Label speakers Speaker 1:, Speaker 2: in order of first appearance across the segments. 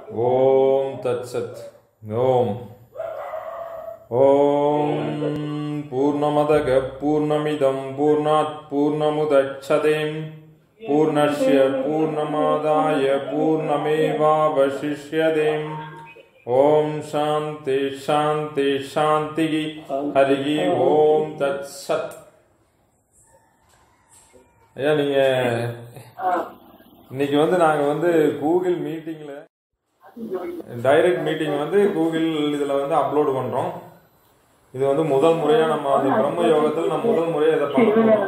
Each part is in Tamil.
Speaker 1: ஓம் தத்சத் ஓம் ஓம் பூர்ணமதக பூர்ணமிதம் பூர்ணாத் பூர்ணமுதட்சதேம் பூர்ணஸ்ய பூர்ணமாதாய பூர்ணமேவாவசிஷ்யதேம் ஓம் சாந்தி சாந்தி சாந்தி ஹரி ஓம் தத்சத் ஐயா நீங்க இன்னைக்கு வந்து நாங்க வந்து கூகுள் மீட்டிங்ல டைரக்ட் மீட்டிங் வந்து கூகுள் இதுல வந்து அப்லோட் பண்றோம் இது வந்து முதல் முறையா நம்ம அந்த பிரம்ம யோகத்தில் நம்ம முதல் முறையா இதை பண்றோம்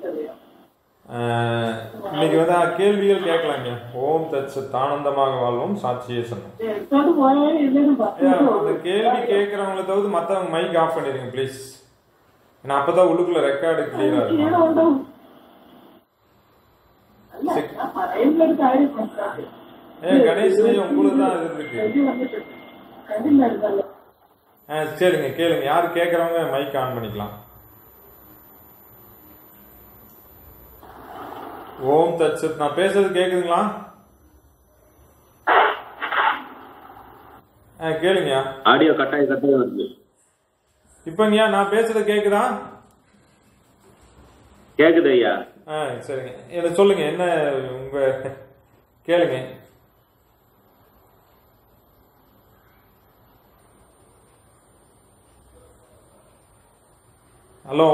Speaker 1: ஆஹ், இன்னைக்கு வந்து ஆஹ், கேள்விகள் கேட்கலாங்க ஓம் தத் சத் ஆனந்தமாக வாழ்வோம் சாட்சியே சொன்னோம் ஐயா, அந்த கேள்வி கேட்கறவங்களை தவிர்த்து மத்தவங்க மைக் ஆஃப் பண்ணிடுங்க ப்ளீஸ் ஏன்னா அப்பதான் உள்ளுக்குள்ள ரெக்கார்டு கிளியரா இருக்கும் ஏ கணேஷ் உங்களுக்கு தான் இது இருக்கு ஆ சரிங்க கேளுங்க யார் கேட்குறவங்க மைக் ஆன் பண்ணிக்கலாம் ஓம் தட்சத் நான் பேசுறது கேக்குதுங்களா ஆ கேளுங்க
Speaker 2: ஆடியோ கட்டாய கட்டாய வருது
Speaker 1: இப்பங்கய்யா நான் பேசுறது கேக்குதா
Speaker 2: கேக்குது ஐயா
Speaker 1: ஆ சரிங்க எனக்கு சொல்லுங்க என்ன உங்க கேளுங்க ஹலோ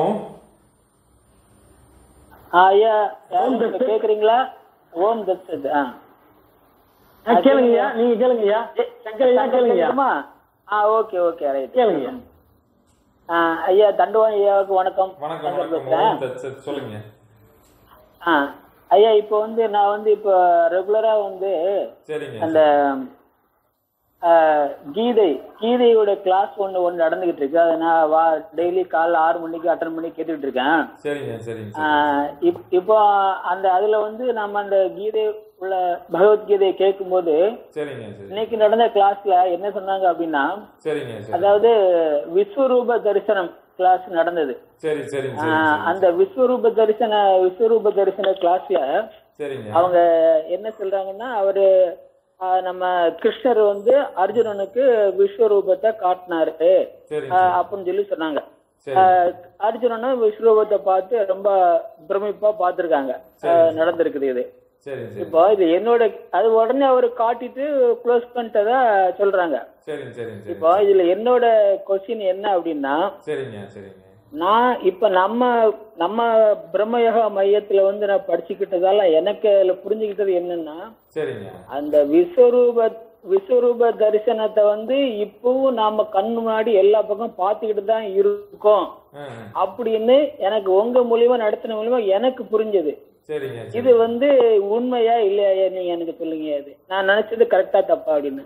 Speaker 3: ஆ, ஐயா யாரும் இப்ப கேக்குறீங்களா ஓம் தத்சத் ஆ
Speaker 4: ஆ, கேளுங்கய்யா நீங்க கேளுங்கய்யா சங்கர் ஐயா கேளுங்கய்யா
Speaker 3: கேட்கணுமா? ஆ ஓகே ஓகே ரைட்
Speaker 4: கேளுங்கய்யா
Speaker 3: ஆ, ஐயா தண்டுவான் ஐயாவுக்கு வணக்கம்
Speaker 1: வணக்கம்
Speaker 3: சங்கர்
Speaker 1: வணக்கம்
Speaker 3: பேசுறேன்.
Speaker 1: ஓம் தட்சத் சொல்லுங்க
Speaker 3: ஆ ஐயா இப்போ வந்து நான் வந்து இப்போ ரெகுலரா வந்து
Speaker 1: சரிங்க
Speaker 3: அந்த ஆ, கீதை கீதையோட கிளாஸ் ஒன்று ஒன்று நடந்துகிட்டு இருக்கு அதை நான் வா டெய்லி காலைல ஆறு மணிக்கு அட்டன் பண்ணி கேட்டுக்கிட்டு இருக்கேன்
Speaker 1: சரிங்க சரிங்க
Speaker 3: ஆ,
Speaker 1: சரி.
Speaker 3: இப்- இப்போ அந்த அதுல வந்து நம்ம அந்த கீதை உள்ள பகவத்கீதையை கேட்கும்போது
Speaker 1: சரிங்க சரி
Speaker 3: இன்னைக்கு நடந்த கிளாஸ்ல என்ன சொன்னாங்க அப்படின்னா
Speaker 1: சரிங்க சரி
Speaker 3: அதாவது விஸ்வரூப தரிசனம் கிளாஸ் நடந்தது
Speaker 1: சரி சரிங்க
Speaker 3: ஆ,
Speaker 1: சரி
Speaker 3: அந்த விஸ்வரூப தரிசன விஸ்வரூப தரிசன கிளாஸ்ல
Speaker 1: சரிங்க
Speaker 3: அவங்க என்ன சொல்றாங்கன்னா அவரு ஆ, நம்ம கிருஷ்ணர் வந்து அர்ஜுனனுக்கு விஸ்வரூபத்தை காட்டினாரு
Speaker 1: சரிங்க
Speaker 3: ஆ,
Speaker 1: சரி.
Speaker 3: அப்படின்னு சொல்லி சொன்னாங்க
Speaker 1: சரி
Speaker 3: ஆ, அர்ஜுனனும் விஸ்வரூபத்தை பார்த்து ரொம்ப பிரமிப்பா பார்த்திருக்காங்க ஆ, நடந்திருக்குது இது
Speaker 1: சரிங்க சரி
Speaker 3: இப்போ இது என்னோட அது உடனே அவரு காட்டிட்டு க்ளோஸ் பண்ணிட்டதா சொல்றாங்க
Speaker 1: சரிங்க சரிங்க சரி
Speaker 3: இப்போ இதுல என்னோட கொஸ்டின் என்ன அப்படின்னா
Speaker 1: சரிங்க சரிங்க
Speaker 3: நான் இப்ப நம்ம நம்ம பிரம்மயோக மையத்துல வந்து நான் படிச்சுக்கிட்டதால எனக்கு அதுல புரிஞ்சுக்கிட்டது என்னன்னா
Speaker 1: சரிங்க
Speaker 3: அந்த விஸ்வரூப விஸ்வரூப தரிசனத்தை வந்து இப்பவும் நாம கண் முன்னாடி எல்லா பக்கம் பார்த்துக்கிட்டு தான் இருக்கோம்
Speaker 1: ஆ, ஆ.
Speaker 3: அப்படின்னு எனக்கு உங்க மூலியமா நடத்தின மூலியமா எனக்கு புரிஞ்சது
Speaker 1: சரிங்க சரி.
Speaker 3: இது வந்து உண்மையா இல்லையா நீங்க எனக்கு சொல்லுங்க அது நான் நினைச்சது கரெக்டா தப்பா அப்படின்னு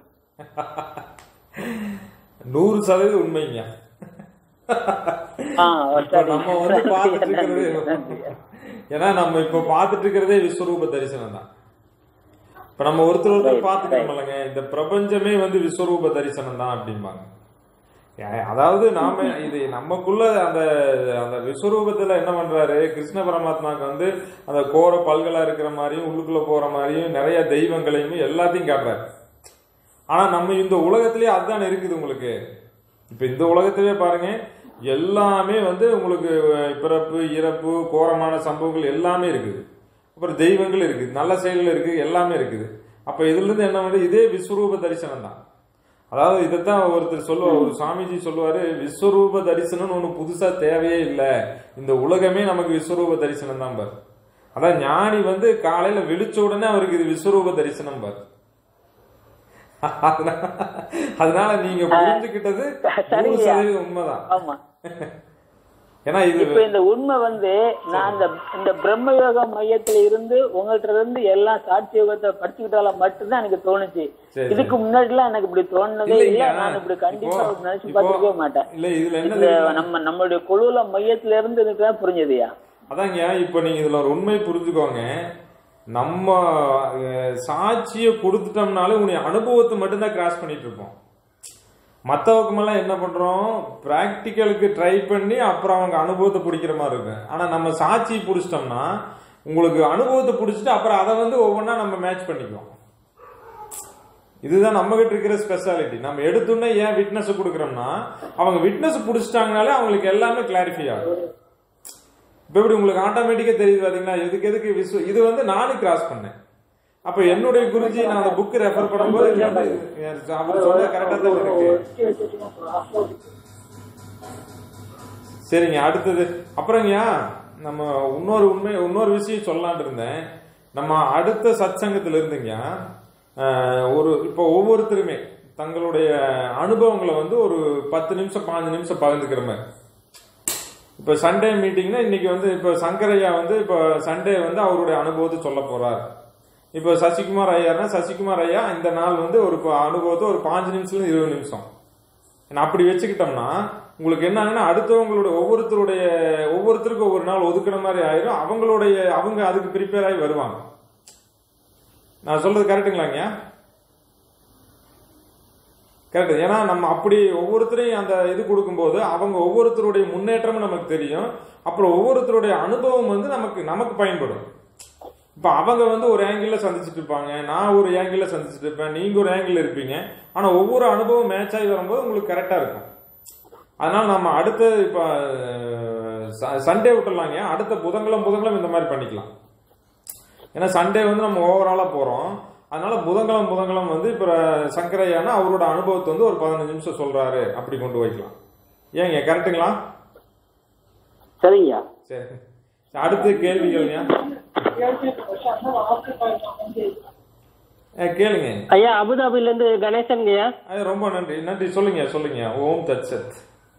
Speaker 1: நூறு சதவீதம் உண்மைங்க
Speaker 3: ஆ,
Speaker 1: இப்ப
Speaker 3: சரி.
Speaker 1: நம்ம வந்து பார்த்துட்டு
Speaker 3: நன்றி,
Speaker 1: இருக்கிறது
Speaker 3: நன்றி.
Speaker 1: ஏன்னா நம்ம இப்ப பார்த்துட்டு இருக்கிறதே விஸ்வரூப தரிசனம் தான் இப்ப நம்ம ஒருத்தர் ஒருத்தர் பார்த்துக்கிறோம்லங்க இந்த பிரபஞ்சமே வந்து விஸ்வரூப தரிசனம் தான் அப்படிம்பாங்க ஏ- அதாவது நாம இது நமக்குள்ள அந்த அந்த விஸ்வரூபத்துல என்ன பண்றாரு கிருஷ்ண பரமாத்மாக்கு வந்து அந்த கோர பல்களா இருக்கிற மாதிரியும் உள்ளுக்குள்ள போற மாதிரியும் நிறைய தெய்வங்களையும் எல்லாத்தையும் காட்டுறாரு ஆனா நம்ம இந்த உலகத்திலேயே அதுதான் இருக்குது உங்களுக்கு இப்ப இந்த உலகத்திலே பாருங்க எல்லாமே வந்து உங்களுக்கு அஹ், பிறப்பு இறப்பு கோரமான சம்பவங்கள் எல்லாமே இருக்குது அப்புறம் தெய்வங்கள் இருக்குது நல்ல செயல்கள் இருக்குது எல்லாமே இருக்குது அப்ப இதுல இருந்து என்ன வந்து இதே விஸ்வரூப தரிசனம் தான் அதாவது இதைத்தான் ஒருத்தர் சொல்லுவார் ஒரு சாமிஜி சொல்லுவாரு விஸ்வரூப தரிசனம்னு ஒண்ணு புதுசா தேவையே இல்லை இந்த உலகமே நமக்கு விஸ்வரூப தரிசனம் தான் பாரு அதான் ஞானி வந்து காலையில விழிச்ச உடனே அவருக்கு இது விஸ்வரூப தரிசனம் பாரு அதனால- அதனால நீங்க புரிஞ்சுக்கிட்டது நூறு
Speaker 3: சரிங்கய்யா.
Speaker 1: சதவீதம் உண்மைதான்
Speaker 3: ஆமா
Speaker 1: ஏன்னா இது
Speaker 3: இப்ப இந்த உண்மை வந்து நான் இந்த இந்த பிரம்ம யோக மையத்துல இருந்து உங்கள்ட்ட இருந்து எல்லாம் சாட்சி யோகத்தை படிச்சுக்கிட்டால மட்டும்தான் எனக்கு தோணுச்சு
Speaker 1: சரி,
Speaker 3: இதுக்கு முன்னாடி எல்லாம் எனக்கு இப்படி தோணுனதே இல்ல
Speaker 1: இல்லைங்க.
Speaker 3: நான் இப்படி கண்டிப்பா
Speaker 1: இப்போ-
Speaker 3: இப்படி நினைச்சு
Speaker 1: இப்போ-
Speaker 3: பார்த்துக்கவே மாட்டேன்
Speaker 1: இல்ல இதுல என்ன
Speaker 3: இந்த
Speaker 1: தெரியுமா?
Speaker 3: நம்ம நம்மளுடைய குழுல மையத்துல இருந்து எனக்கு தான் புரிஞ்சதுயா
Speaker 1: அதாங்க இப்ப நீங்க இதுல ஒரு உண்மை புரிஞ்சுக்கோங்க நம்ம அஹ், சாட்சியை கொடுத்துட்டோம்னாலே உன்னுடைய அனுபவத்தை மட்டும்தான் கிராஸ் பண்ணிட்டு இருப்போம் மற்றவங்கமெல்லாம் என்ன பண்றோம் பிராக்டிக்கலுக்கு ட்ரை பண்ணி அப்புறம் அவங்க அனுபவத்தை பிடிக்கிற மாதிரி இருக்கும் ஆனா நம்ம சாட்சி பிடிச்சிட்டோம்னா உங்களுக்கு அனுபவத்தை பிடிச்சிட்டு அப்புறம் அதை வந்து ஒவ்வொன்றா நம்ம மேட்ச் பண்ணிக்குவோம் இதுதான் நம்ம கிட்ட இருக்கிற ஸ்பெஷாலிட்டி நம்ம எடுத்தோன்னே ஏன் விட்னஸ் கொடுக்குறோம்னா அவங்க விட்னஸ் பிடிச்சிட்டாங்கனாலே அவங்களுக்கு எல்லாமே கிளாரிஃபை ஆகும் இப்போ எப்படி உங்களுக்கு ஆட்டோமேட்டிக்கா தெரியுது பாத்தீங்களா எதுக்கு எதுக்கு விஸ்வ இது வந்து நானும் கிராஸ் பண்ணேன் அப்ப என்னுடைய குருஜி நான் அந்த புக் ரெஃபர் பண்ணும்போது இது வந்து அவர் சொல்றது கரெக்டா தான் இருக்கு சரிங்க அடுத்தது அப்புறங்கய்யா நம்ம இன்னொரு உண்மை இன்னொரு விஷயம் சொல்லலாம்னு இருந்தேன் நம்ம அடுத்த சத்சங்கத்துல இருந்துங்க அஹ், ஒரு இப்போ ஒவ்வொருத்தருமே தங்களுடைய அனுபவங்களை வந்து ஒரு பத்து நிமிஷம் பாஞ்சு நிமிஷம் பகிர்ந்துக்கிற மாதிரி இப்போ சண்டே மீட்டிங்னா இன்னைக்கு வந்து இப்போ சங்கரையா வந்து இப்போ சண்டே வந்து அவருடைய அனுபவத்தை சொல்ல போறார் இப்போ சசிகுமார் ஐயானா சசிகுமார் ஐயா இந்த நாள் வந்து ஒரு ப- அனுபவத்தை ஒரு பாஞ்சு நிமிஷத்துல இருபது நிமிஷம் ஏன்னா அப்படி வச்சுக்கிட்டோம்னா உங்களுக்கு என்ன ஆகுன்னா அடுத்தவங்களுடைய ஒவ்வொருத்தருடைய ஒவ்வொருத்தருக்கும் ஒவ்வொரு நாள் ஒதுக்குற மாதிரி ஆயிரும் அவங்களுடைய அவங்க அதுக்கு ப்ரிப்பேர் ஆகி வருவாங்க நான் சொல்றது கரெக்டுங்களாங்க கரெக்ட் ஏன்னா நம்ம அப்படி ஒவ்வொருத்தரையும் அந்த இது கொடுக்கும்போது அவங்க ஒவ்வொருத்தருடைய முன்னேற்றமும் நமக்கு தெரியும் அப்புறம் ஒவ்வொருத்தருடைய அனுபவம் வந்து நமக்கு நமக்கு பயன்படும் இப்ப அவங்க வந்து ஒரு ஆங்கிள் சந்திச்சுட்டு இருப்பாங்க நான் ஒரு ஆங்கிள் சந்திச்சுட்டு இருப்பேன் நீங்க ஒரு ஆங்கிள் இருப்பீங்க ஆனா ஒவ்வொரு அனுபவம் மேட்ச் ஆகி வரும்போது உங்களுக்கு கரெக்டா இருக்கும் அதனால நம்ம அடுத்த இப்ப சண்டே விட்டுலாங்க அடுத்த புதன்கிழமை புதன்கிழமை இந்த மாதிரி பண்ணிக்கலாம் ஏன்னா சண்டே வந்து நம்ம ஓவராலா போறோம் அதனால புதன்கிழமை புதன்கிழமை வந்து இப்ப சங்கரையானா அவரோட அனுபவத்தை வந்து ஒரு பதினஞ்சு நிமிஷம் சொல்றாரு அப்படி கொண்டு வைக்கலாம் ஏங்க கரெக்டுங்களா
Speaker 4: சரிங்கய்யா
Speaker 1: சரி அடுத்து கேள்விகள்ங்க அஹ் கேளுங்க
Speaker 4: ஐயா அபுதாபில இருந்து கணேசன்ங்கய்யா
Speaker 1: அது ரொம்ப நன்றி நன்றி சொல்லுங்க சொல்லுங்க ஓம் தத் சத்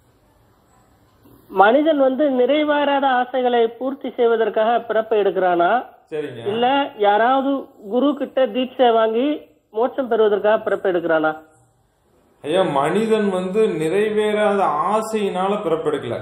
Speaker 4: மனிதன் வந்து நிறைவேறாத ஆசைகளை பூர்த்தி செய்வதற்காக பிறப்பை எடுக்கிறானா
Speaker 1: சரிங்க
Speaker 4: இல்ல யாராவது குரு கிட்ட தீட்சை வாங்கி மோட்சம் பெறுவதற்காக பிறப்பை எடுக்கிறானா
Speaker 1: ஐயா மனிதன் வந்து நிறைவேறாத ஆசையினால பிறப்பெடுக்கல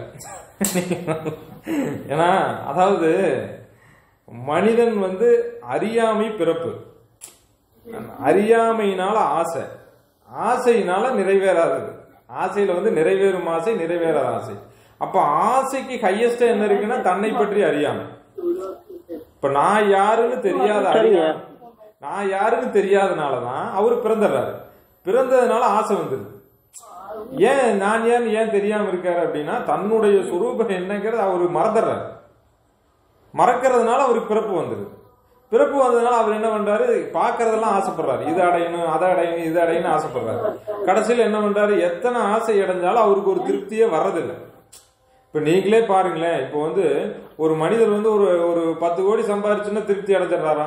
Speaker 1: ஏன்னா அதாவது மனிதன் வந்து அறியாமை பிறப்பு அறியாமையினால ஆசை ஆசையினால நிறைவேறாதது ஆசையில வந்து நிறைவேறும் ஆசை நிறைவேறாத ஆசை அப்ப ஆசைக்கு ஹையஸ்டா என்ன இருக்குன்னா தன்னை பற்றி அறியாமை இப்ப நான் யாருன்னு தெரியாத அறியாமை நான் யாருன்னு தெரியாதனாலதான் அவரு பிறந்துடுறாரு பிறந்ததுனால ஆசை வந்துருது ஏன் நான் ஏன் ஏன் தெரியாம இருக்காரு அப்படின்னா தன்னுடைய சுரூபம் என்னங்கிறது அவரு மறந்துடுறாரு மறக்கிறதுனால அவருக்கு பிறப்பு வந்துருது பிறப்பு வந்ததுனால அவர் என்ன பண்றாரு பாக்குறதெல்லாம் ஆசைப்படுறாரு இது அடையணும் அதை அடையணும் இது அடையணும் ஆசைப்படுறாரு கடைசியில் என்ன பண்றாரு எத்தனை ஆசை அடைஞ்சாலும் அவருக்கு ஒரு திருப்தியே வர்றதில்லை இப்ப நீங்களே பாருங்களேன் இப்போ வந்து ஒரு மனிதர் வந்து ஒரு ஒரு பத்து கோடி சம்பாரிச்சுன்னா திருப்தி அடைஞ்சிடுறாரா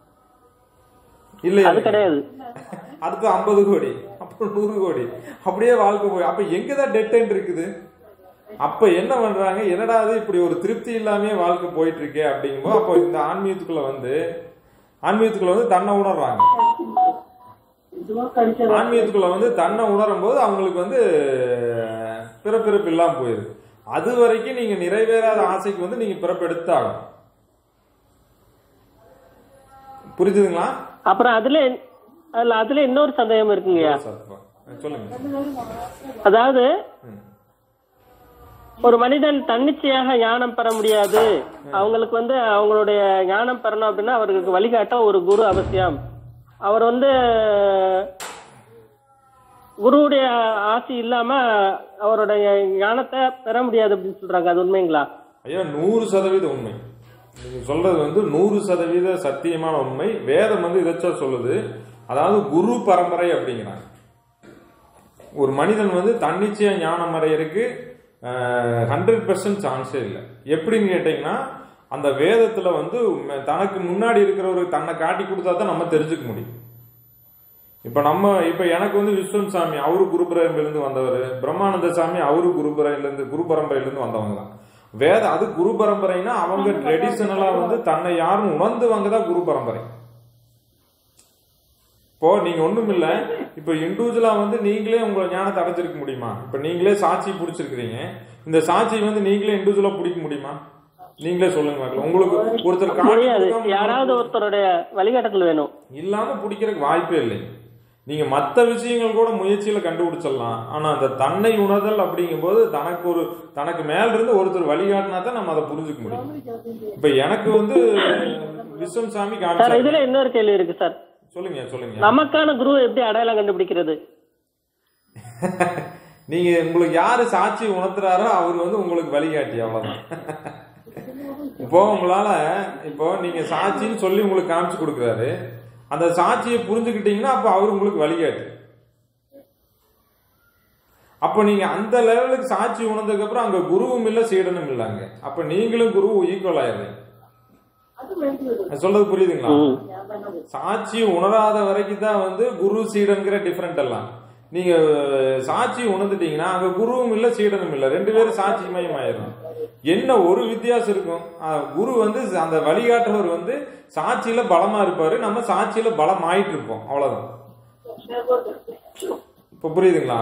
Speaker 1: இல்ல
Speaker 4: அது கிடையாது
Speaker 1: அடுத்து ஐம்பது கோடி அப்புறம் நூறு கோடி அப்படியே வாழ்க்கை போய் அப்ப எங்கதான் டெட் எண்ட் இருக்குது அப்ப என்ன பண்றாங்க என்னடா அது இப்படி ஒரு திருப்தி இல்லாமே வாழ்க்கை போயிட்டு இருக்கே அப்படிங்கும்போது அப்போ இந்த ஆன்மீகத்துக்குள்ள வந்து ஆன்மீகத்துக்குள்ள வந்து தன்னை உணர்றாங்க ஆன்மீகத்துக்குள்ள வந்து தன்னை உணரும் போது அவங்களுக்கு வந்து பிறப்பிறப்பு இல்லாம போயிருது அது வரைக்கும் நீங்க நிறைவேறாத ஆசைக்கு வந்து நீங்க பிறப்பு எடுத்தாகணும் புரிஞ்சுதுங்களா
Speaker 4: அப்புறம் அதுல அதுல அதுல இன்னொரு சந்தேகம் இருக்குங்கய்யா
Speaker 1: சத்வா. சொல்லுங்க
Speaker 4: அதாவது
Speaker 1: ம்.
Speaker 4: ஒரு மனிதன் தன்னிச்சையாக ஞானம் பெற முடியாது அவங்களுக்கு வந்து அவங்களுடைய ஞானம் பெறணும் அப்படின்னா அவருக்கு வழிகாட்ட ஒரு குரு அவசியம் அவர் வந்து குருவுடைய ஆசி இல்லாம அவருடைய ஞானத்தை பெற முடியாது அப்படின்னு சொல்றாங்க அது உண்மைங்களா
Speaker 1: ஐயா நூறு சதவீத உண்மை நீங்க சொல்றது வந்து நூறு சதவீத சத்தியமான உண்மை வேதம் வந்து இதைத்தான் சொல்லுது அதாவது குரு பரம்பரை அப்படிங்கிறாங்க ஒரு மனிதன் வந்து தன்னிச்சையா ஞானம் அடையறதுக்கு ஹண்ட்ரட் பர்சன்ட் சான்ஸே இல்லை எப்படின்னு கேட்டீங்கன்னா அந்த வேதத்துல வந்து ம- தனக்கு முன்னாடி இருக்கிறவர் தன்னை காட்டி கொடுத்தா தான் நம்ம தெரிஞ்சுக்க முடியும் இப்ப நம்ம இப்ப எனக்கு வந்து விஸ்வன் சாமி அவரு குரு பரம்பரையிலிருந்து வந்தவர் பிரம்மானந்த சாமி அவரு குரு பரம்பரையிலிருந்து குரு பரம்பரையிலிருந்து வந்தவங்க தான் வேத அது குரு பரம்பரைனா அவங்க ட்ரெடிஷனலா வந்து தன்னை யாரும் உணர்ந்தவங்க தான் குரு பரம்பரை இப்போ நீங்க ஒண்ணும் இல்ல இப்ப இண்டிவிஜுவலா வந்து நீங்களே உங்க ஞானத்தை அடைஞ்சிருக்க முடியுமா இப்ப நீங்களே சாட்சி பிடிச்சிருக்கிறீங்க இந்த சாட்சி வந்து நீங்களே இண்டிவிஜுவலா பிடிக்க முடியுமா நீங்களே சொல்லுங்க மக்கள் உங்களுக்கு ஒருத்தர் காட்டி
Speaker 4: முடியாது
Speaker 1: கொடுக்காம
Speaker 4: யாராவது ஒருத்தருடைய வழிகாட்டல் வேணும்
Speaker 1: இல்லாம பிடிக்கிறதுக்கு வாய்ப்பே இல்லை நீங்க மத்த விஷயங்கள் கூட முயற்சியில கண்டுபிடிச்சிடலாம் ஆனா அந்த தன்னை உணர்தல் அப்படிங்கும்போது தனக்கு ஒரு தனக்கு மேல இருந்து ஒருத்தர் வழிகாட்டினா தான் நம்ம அதை புரிஞ்சுக்க முடியும் இப்ப எனக்கு வந்து விஸ்வம் சாமி
Speaker 4: சார்
Speaker 1: காமிச்சாரு
Speaker 4: இதுல இன்னொரு கேள்வி இருக்கு சார்
Speaker 1: சொல்லுங்க சொல்லுங்க
Speaker 4: நமக்கான குருவை எப்படி அடையாளம் கண்டுபிடிக்கிறது
Speaker 1: நீங்க உங்களுக்கு யாரு சாட்சி உணர்த்துறாரோ அவர் வந்து உங்களுக்கு வழிகாட்டி அவ்வளவுதான் இப்போ உங்களால இப்போ நீங்க சாட்சின்னு சொல்லி உங்களுக்கு காமிச்சு கொடுக்குறாரு அந்த சாட்சியை புரிஞ்சுக்கிட்டீங்கன்னா அப்ப அவர் உங்களுக்கு வழிகாட்டி அப்ப நீங்க அந்த லெவலுக்கு சாட்சி உணர்ந்ததுக்கு அப்புறம் அங்க குருவும் இல்ல சீடனும் இல்லைங்க அப்ப நீங்களும் குருவும் ஈக்குவல் ஆயிடுறீங்க நான் சொல்றது புரியுதுங்களா சாட்சி உணராத வரைக்கும் தான் வந்து குரு சீடன்கிற டிஃபரெண்ட் எல்லாம் நீங்க சாட்சி உணர்ந்துட்டீங்கன்னா அங்க குருவும் இல்ல சீடனும் இல்ல ரெண்டு பேரும் சாட்சி மயம் ஆயிரும் என்ன ஒரு வித்தியாசம் இருக்கும் அஹ் குரு வந்து அந்த வழிகாட்டுறவர் வந்து சாட்சியில பலமா இருப்பாரு நம்ம சாட்சியில பலம் ஆயிட்டு இருப்போம் அவ்வளவுதான் இப்ப புரியுதுங்களா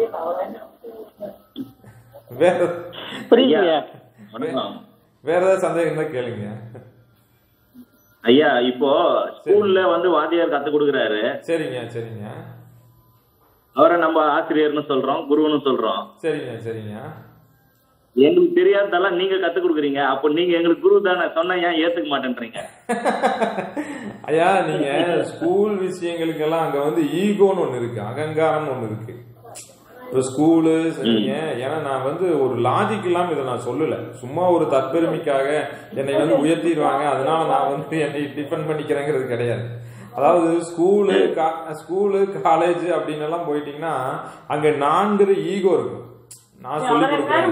Speaker 1: வேற
Speaker 4: புரியுதுங்க
Speaker 2: வணக்கம்
Speaker 1: வேற ஏதாவது சந்தேகம் இருந்தா கேளுங்க
Speaker 2: ஐயா இப்போ ஸ்கூல்ல வந்து வாத்தியார் கத்து கொடுக்குறாரு
Speaker 1: சரிங்க சரிங்க
Speaker 2: அவரை நம்ம ஆசிரியர்னு சொல்றோம் குருன்னு சொல்றோம்
Speaker 1: சரிங்க சரிங்க
Speaker 2: எங்களுக்கு தெரியாததெல்லாம் நீங்க கத்து கொடுக்குறீங்க அப்போ நீங்க எங்களுக்கு குரு தானே சொன்னா ஏன் ஏத்துக்க மாட்டேன்றீங்க
Speaker 1: ஐயா நீங்க ஸ்கூல் விஷயங்களுக்கெல்லாம் அங்க வந்து ஈகோன்னு ஒண்ணு இருக்கு அகங்காரம்னு ஒண்ணு இருக்கு இப்போ ஸ்கூலு சரிங்க ஏன்னா நான் வந்து ஒரு லாஜிக் இல்லாம இதை நான் சொல்லல சும்மா ஒரு தற்பெருமைக்காக என்னை வந்து உயர்த்திடுவாங்க அதனால நான் வந்து என்னை டிஃபெண்ட் பண்ணிக்கிறேங்கிறது கிடையாது அதாவது ஸ்கூலு ஸ்கூலு காலேஜ் அப்படின்னு எல்லாம் போயிட்டீங்கன்னா அங்க நான்கிற ஈகோ இருக்கும் நான் சொல்லி கொடுக்குறேன்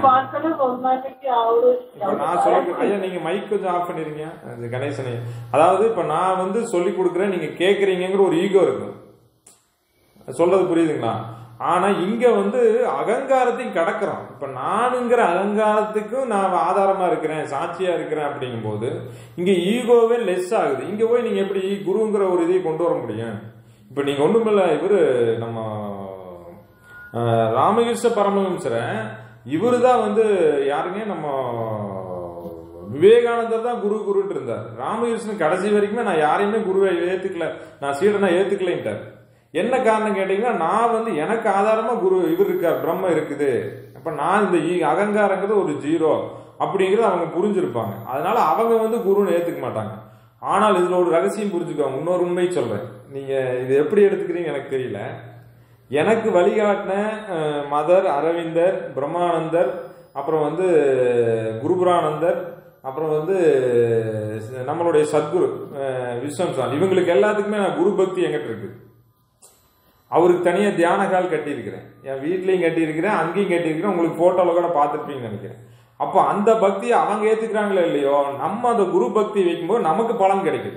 Speaker 1: இப்ப நான் சொல்லி ஐயா நீங்க மைக் கொஞ்சம் ஆஃப் பண்ணிருங்க அது கணேசனே அதாவது இப்ப நான் வந்து சொல்லி கொடுக்குறேன் நீங்க கேக்குறீங்கிற ஒரு ஈகோ இருக்கும் சொல்றது புரியுதுங்களா ஆனா இங்க வந்து அகங்காரத்தையும் கடக்கிறோம் இப்ப நானுங்கிற அகங்காரத்துக்கும் நான் ஆதாரமா இருக்கிறேன் சாட்சியா இருக்கிறேன் அப்படிங்கும்போது இங்க ஈகோவே லெஸ் ஆகுது இங்க போய் நீங்க எப்படி குருங்கிற ஒரு இதை கொண்டு வர முடியும் இப்ப நீங்க ஒண்ணுமில்ல இவரு நம்ம அஹ், ராமகிருஷ்ண பரமஹம்சரை இவரு தான் வந்து யாருங்க நம்ம விவேகானந்தர் தான் குரு குருன்ட்டு இருந்தார் ராமகிருஷ்ணன் கடைசி வரைக்குமே நான் யாரையுமே குருவை ஏத்துக்கல நான் சீடனா ஏத்துக்கலைன்ட்டார் என்ன காரணம் கேட்டீங்கன்னா நான் வந்து எனக்கு ஆதாரமா குரு இவர் இருக்கார் பிரம்ம இருக்குது அப்ப நான் இந்த ஈ- அகங்காரங்கிறது ஒரு ஜீரோ அப்படிங்கறது அவங்க புரிஞ்சிருப்பாங்க அதனால அவங்க வந்து குருன்னு ஏத்துக்க மாட்டாங்க ஆனால் இதுல ஒரு ரகசியம் புரிஞ்சுக்கோங்க இன்னொரு உண்மை சொல்றேன் நீங்க இது எப்படி எடுத்துக்கிறீங்க எனக்கு தெரியல எனக்கு வழிகாட்டின அஹ், மதர் அரவிந்தர் பிரம்மானந்தர் அப்புறம் வந்து குருபுரானந்தர் அப்புறம் வந்து நம்மளுடைய சத்குரு அஹ், விஸ்வம் சாமி இவங்களுக்கு எல்லாத்துக்குமே நான் குரு பக்தி எங்கிட்ட இருக்கு அவருக்கு தனியாக தியான கால் கட்டியிருக்கிறேன் என் வீட்லேயும் கட்டியிருக்கிறேன் அங்கேயும் கட்டியிருக்கிறேன் உங்களுக்கு ஃபோட்டோவில் கூட பார்த்துருப்பீங்கன்னு நினைக்கிறேன் அப்போ அந்த பக்தியை அவங்க ஏற்றுக்கிறாங்களோ இல்லையோ நம்ம அந்த குரு பக்தி வைக்கும்போது நமக்கு பலன் கிடைக்குது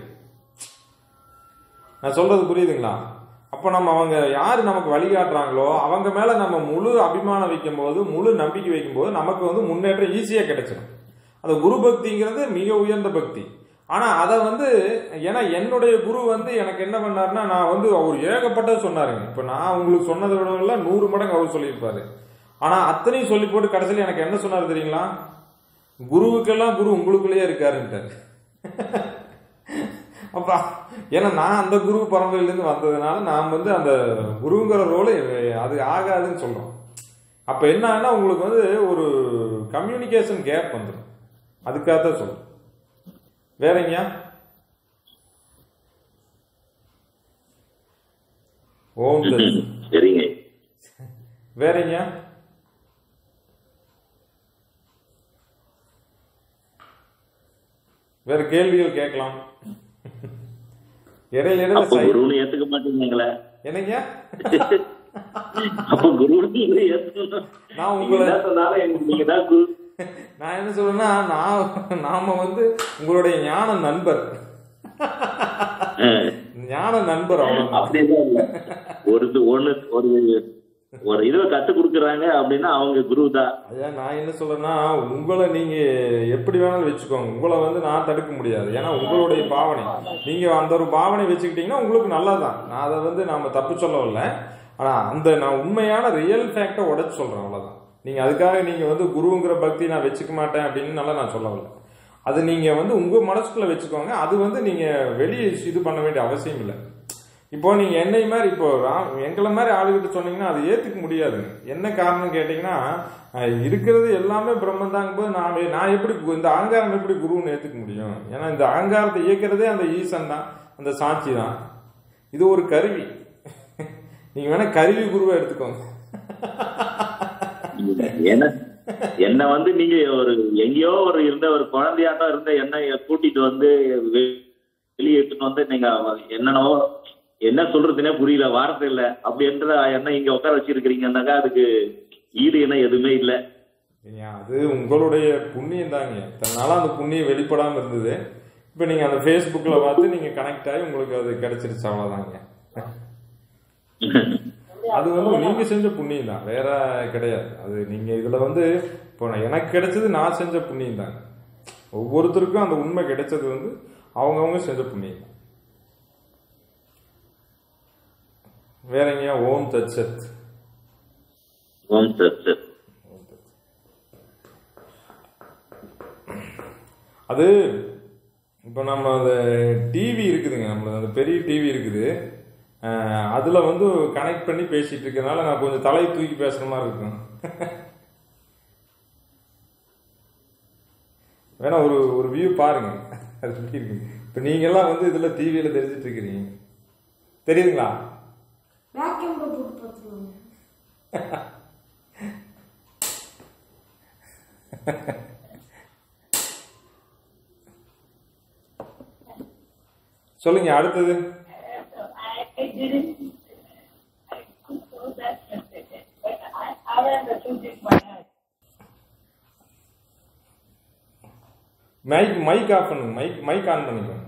Speaker 1: நான் சொல்றது புரியுதுங்களா அப்போ நம்ம அவங்க யார் நமக்கு வழிகாட்டுறாங்களோ அவங்க மேல நம்ம முழு அபிமானம் வைக்கும்போது முழு நம்பிக்கை வைக்கும்போது நமக்கு வந்து முன்னேற்றம் ஈஸியாக கிடைச்சிடும் அந்த குரு பக்திங்கிறது மிக உயர்ந்த பக்தி ஆனா அதை வந்து ஏன்னா என்னுடைய குரு வந்து எனக்கு என்ன பண்ணாருன்னா நான் வந்து அவர் ஏகப்பட்டது சொன்னாருங்க இப்ப நான் உங்களுக்கு சொன்னதை விட எல்லாம் நூறு மடங்கு அவர் சொல்லியிருப்பாரு ஆனா அத்தனையும் சொல்லி போட்டு கடைசியில் எனக்கு என்ன சொன்னாரு தெரியுங்களா குருவுக்கெல்லாம் குரு உங்களுக்குள்ளேயே இருக்காருன்ட்டாரு அப்ப ஏன்னா நான் அந்த குரு பரம்பரையிலேருந்து வந்ததுனால நான் வந்து அந்த குருங்கிற ரோலை அது ஆகாதுன்னு சொல்றோம் அப்ப என்னன்னா உங்களுக்கு வந்து ஒரு கம்யூனிகேஷன் கேப் வந்துடும் அதுக்காக தான் சொல்றேன் வேறங்கயா ஓம் தத்
Speaker 2: சரிங்க
Speaker 1: வேறங்கயா வேற கேள்விகள் கேட்கலாம் இடையில இடையில
Speaker 2: அப்போ
Speaker 1: சை-
Speaker 2: குருன்னு ஏத்துக்க மாட்டீங்களே
Speaker 1: என்னங்க
Speaker 2: அப்போ குருன்னு நீங்க ஏத்துக்கணும்
Speaker 1: நான்
Speaker 2: நீங்க
Speaker 1: உங்களை
Speaker 2: என்ன சொன்னாலும் எனக்கு நீங்க தான் குரு
Speaker 1: நான் என்ன சொல்றேன்னா நான் நாம வந்து உங்களுடைய ஞான நண்பர் ஞான நண்பர் அவ்வளவுதான்
Speaker 2: அப்படியெல்லாம் இல்ல ஒரு இது- ஒண்ணு ஒரு ஒரு இதுல கத்து கொடுக்குறாங்க அப்படின்னா அவங்க குரு தான்
Speaker 1: ஐயா நான் என்ன சொல்றேன்னா உங்களை நீங்க எப்படி வேணாலும் வச்சுக்கோங்க உங்களை வந்து நான் தடுக்க முடியாது ஏன்னா உங்களுடைய பாவனை நீங்க அந்த ஒரு பாவனை வச்சுக்கிட்டீங்கன்னா உங்களுக்கு நல்லதுதான் நான் அதை வந்து நாம தப்பு சொல்லவில்லை ஆனா அந்த நான் உண்மையான ரியல் ஃபேக்டை உடைச்சு சொல்றேன் அவ்வளவுதான் நீங்க அதுக்காக நீங்க வந்து குருங்கிற பக்தி நான் வச்சுக்க மாட்டேன் அப்படின்னு நல்லா நான் சொல்லவில்லை அது நீங்க வந்து உங்க மனசுக்குள்ள வச்சுக்கோங்க அது வந்து நீங்க வெளியே இது பண்ண வேண்டிய அவசியம் இல்லை இப்போ நீங்க என்னை மாதிரி இப்போ ரா- எங்களை மாதிரி ஆளுகிட்ட சொன்னீங்கன்னா அது ஏத்துக்க முடியாது என்ன காரணம் கேட்டீங்கன்னா அஹ், இருக்கிறது எல்லாமே பிரம்மன் தாங்க போது நான் வே- நான் எப்படி கு- இந்த அகங்காரம் எப்படி குருன்னு ஏத்துக்க முடியும் ஏன்னா இந்த அகங்காரத்தை இயக்கிறதே அந்த ஈசன் தான் அந்த சாட்சி தான் இது ஒரு கருவி நீங்க வேணா கருவி குருவை எடுத்துக்கோங்க
Speaker 2: என்ன என்ன வந்து நீங்க ஒரு எங்கேயோ ஒரு இருந்த ஒரு குழந்தையாட்டம் இருந்த என்ன கூட்டிட்டு வந்து வெ- வெளியே எடுத்துட்டு வந்து நீங்க என்னென்னவோ என்ன சொல்றதுனே புரியல வார்த்தை இல்ல அப்படி என்ற என்ன இங்க உட்கார வச்சிருக்கிறீங்கன்னாக்கா அதுக்கு ஈடு என்ன எதுவுமே இல்லை
Speaker 1: ஏங்க, அது உங்களுடைய புண்ணியம் தாங்க தன்னால அந்த புண்ணியம் வெளிப்படாம இருந்தது இப்போ நீங்க அந்த ஃபேஸ்புக்ல பார்த்து நீங்க கனெக்ட் ஆகி உங்களுக்கு அது கிடைச்சிருச்சு அவ்வளவுதாங்க அது வந்து நீங்க செஞ்ச புண்ணியம் தான் வேற கிடையாது அது நீங்க இதுல வந்து இப்போ நான் எனக்கு கிடைச்சது நான் செஞ்ச புண்ணியம் தாங்க ஒவ்வொருத்தருக்கும் அந்த உண்மை கிடைச்சது வந்து அவங்கவுங்க செஞ்ச புண்ணியம் தான் வேற எங்கேயா ஓம் தச்சத்
Speaker 2: ஓம் சார் சார்
Speaker 1: அது இப்போ நம்ம அந்த டிவி இருக்குதுங்க நம்மளது அந்த பெரிய டிவி இருக்குது அஹ் அதுல வந்து கனெக்ட் பண்ணி பேசிட்டு இருக்கறனால நான் கொஞ்சம் தலையை தூக்கி பேசுற மாதிரி இருக்கும் வேணா ஒரு ஒரு வியூ பாருங்க அது எப்படி இருக்கு இப்போ நீங்க எல்லாம் வந்து இதுல டிவியில தெரிஞ்சிட்டு இருக்கிறீங்க தெரியுதுங்களா
Speaker 5: பேக் கேமரா போட்டு பார்த்துருவாங்க
Speaker 1: சொல்லுங்க அடுத்தது மைக் மைக் ஆஃப் பண்ணுங்க மைக் மைக் ஆன் பண்ணிக்கோங்க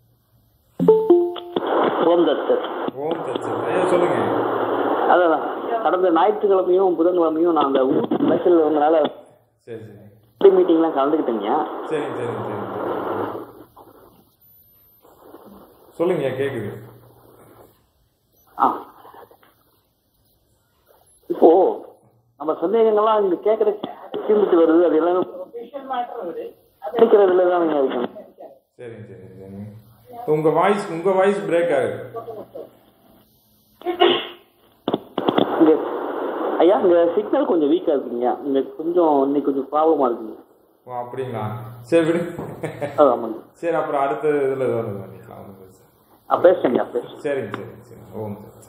Speaker 3: ஓம் தத்தர்
Speaker 1: ஓம் தச்சு ஐயா சொல்லுங்க
Speaker 3: அதான் கடந்த ஞாயிற்றுக்கிழமையும் புதன்கிழமையும் நான் அந்த ஊர் ஸ்பெஷல் இருந்தனால
Speaker 1: சரி சரி
Speaker 3: மீட்டிங்லாம் கலந்துக்கிட்டேங்க
Speaker 1: சரிங்க சரிங்க சரிங்க சொல்லுங்க கேக்குது
Speaker 3: ஆ இப்போ நம்ம சந்தேகங்கள்லாம் இங்க கேட்கற தீர்ந்துட்டு வருது அது எல்லாமே கிடைக்கிறதுல தான் இருக்கும்
Speaker 1: சரிங்க சரிங்க சரிங்க இப்போ உங்க வாய்ஸ் உங்க வாய்ஸ் பிரேக் ஆகுது
Speaker 3: இங்க ஐயா இங்க சிக்னல் கொஞ்சம் வீக்கா இருக்குங்க இங்க கொஞ்சம் இன்னைக்கு கொஞ்சம் ப்ராப்ளமா இருக்குங்க
Speaker 1: ஓ அப்படிங்களா சரி விடு
Speaker 3: அது ஆமாங்க
Speaker 1: சரி அப்புறம் அடுத்த இதுல ஏதாவது பண்ணிக்கலாம் ஒண்ணும் பிரச்சனை இல்ல.
Speaker 3: ஆ பேசுறேங்க பேசுறேன்
Speaker 1: சரிங்க சரிங்க சரி ஓம் தச்சு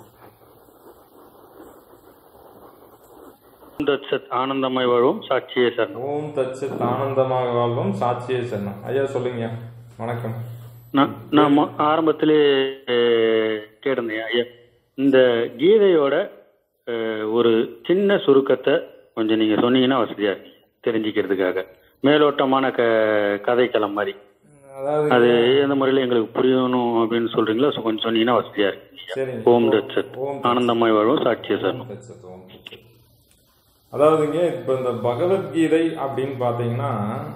Speaker 6: தத்சத் ஆனந்தமாய் வாழும் சாட்சியே சரணம்
Speaker 1: ஓம் தச்சு ஆனந்தமாக வாழ்வோம் சாட்சியே சரணம் ஐயா சொல்லுங்க வணக்கம்
Speaker 6: நான் நான் மொ- ஆரம்பத்திலே அஹ், கேட்டிருந்தேன் ஐயா இந்த கீதையோட அஹ், ஒரு சின்ன சுருக்கத்தை கொஞ்சம் நீங்க சொன்னீங்கன்னா வசதியா இருக்கு தெரிஞ்சுக்கிறதுக்காக மேலோட்டமான க கதைக்களம் மாதிரி
Speaker 1: அதாவது
Speaker 6: அது எந்த முறையில் எங்களுக்கு புரியணும் அப்படின்னு சொல்றீங்களோ so கொஞ்சம் சொன்னீங்கன்னா வசதியா இருக்கு
Speaker 1: சரிங்க
Speaker 6: ஓம் தத்சத்
Speaker 1: ஓம்
Speaker 6: ஆனந்தமாய் வாழும் சாட்சியே சரணம்
Speaker 1: தத்சத், ஓம் தத்சத். அதாவதுங்க இப்ப இந்த பகவத்கீதை அப்படின்னு பாத்தீங்கன்னா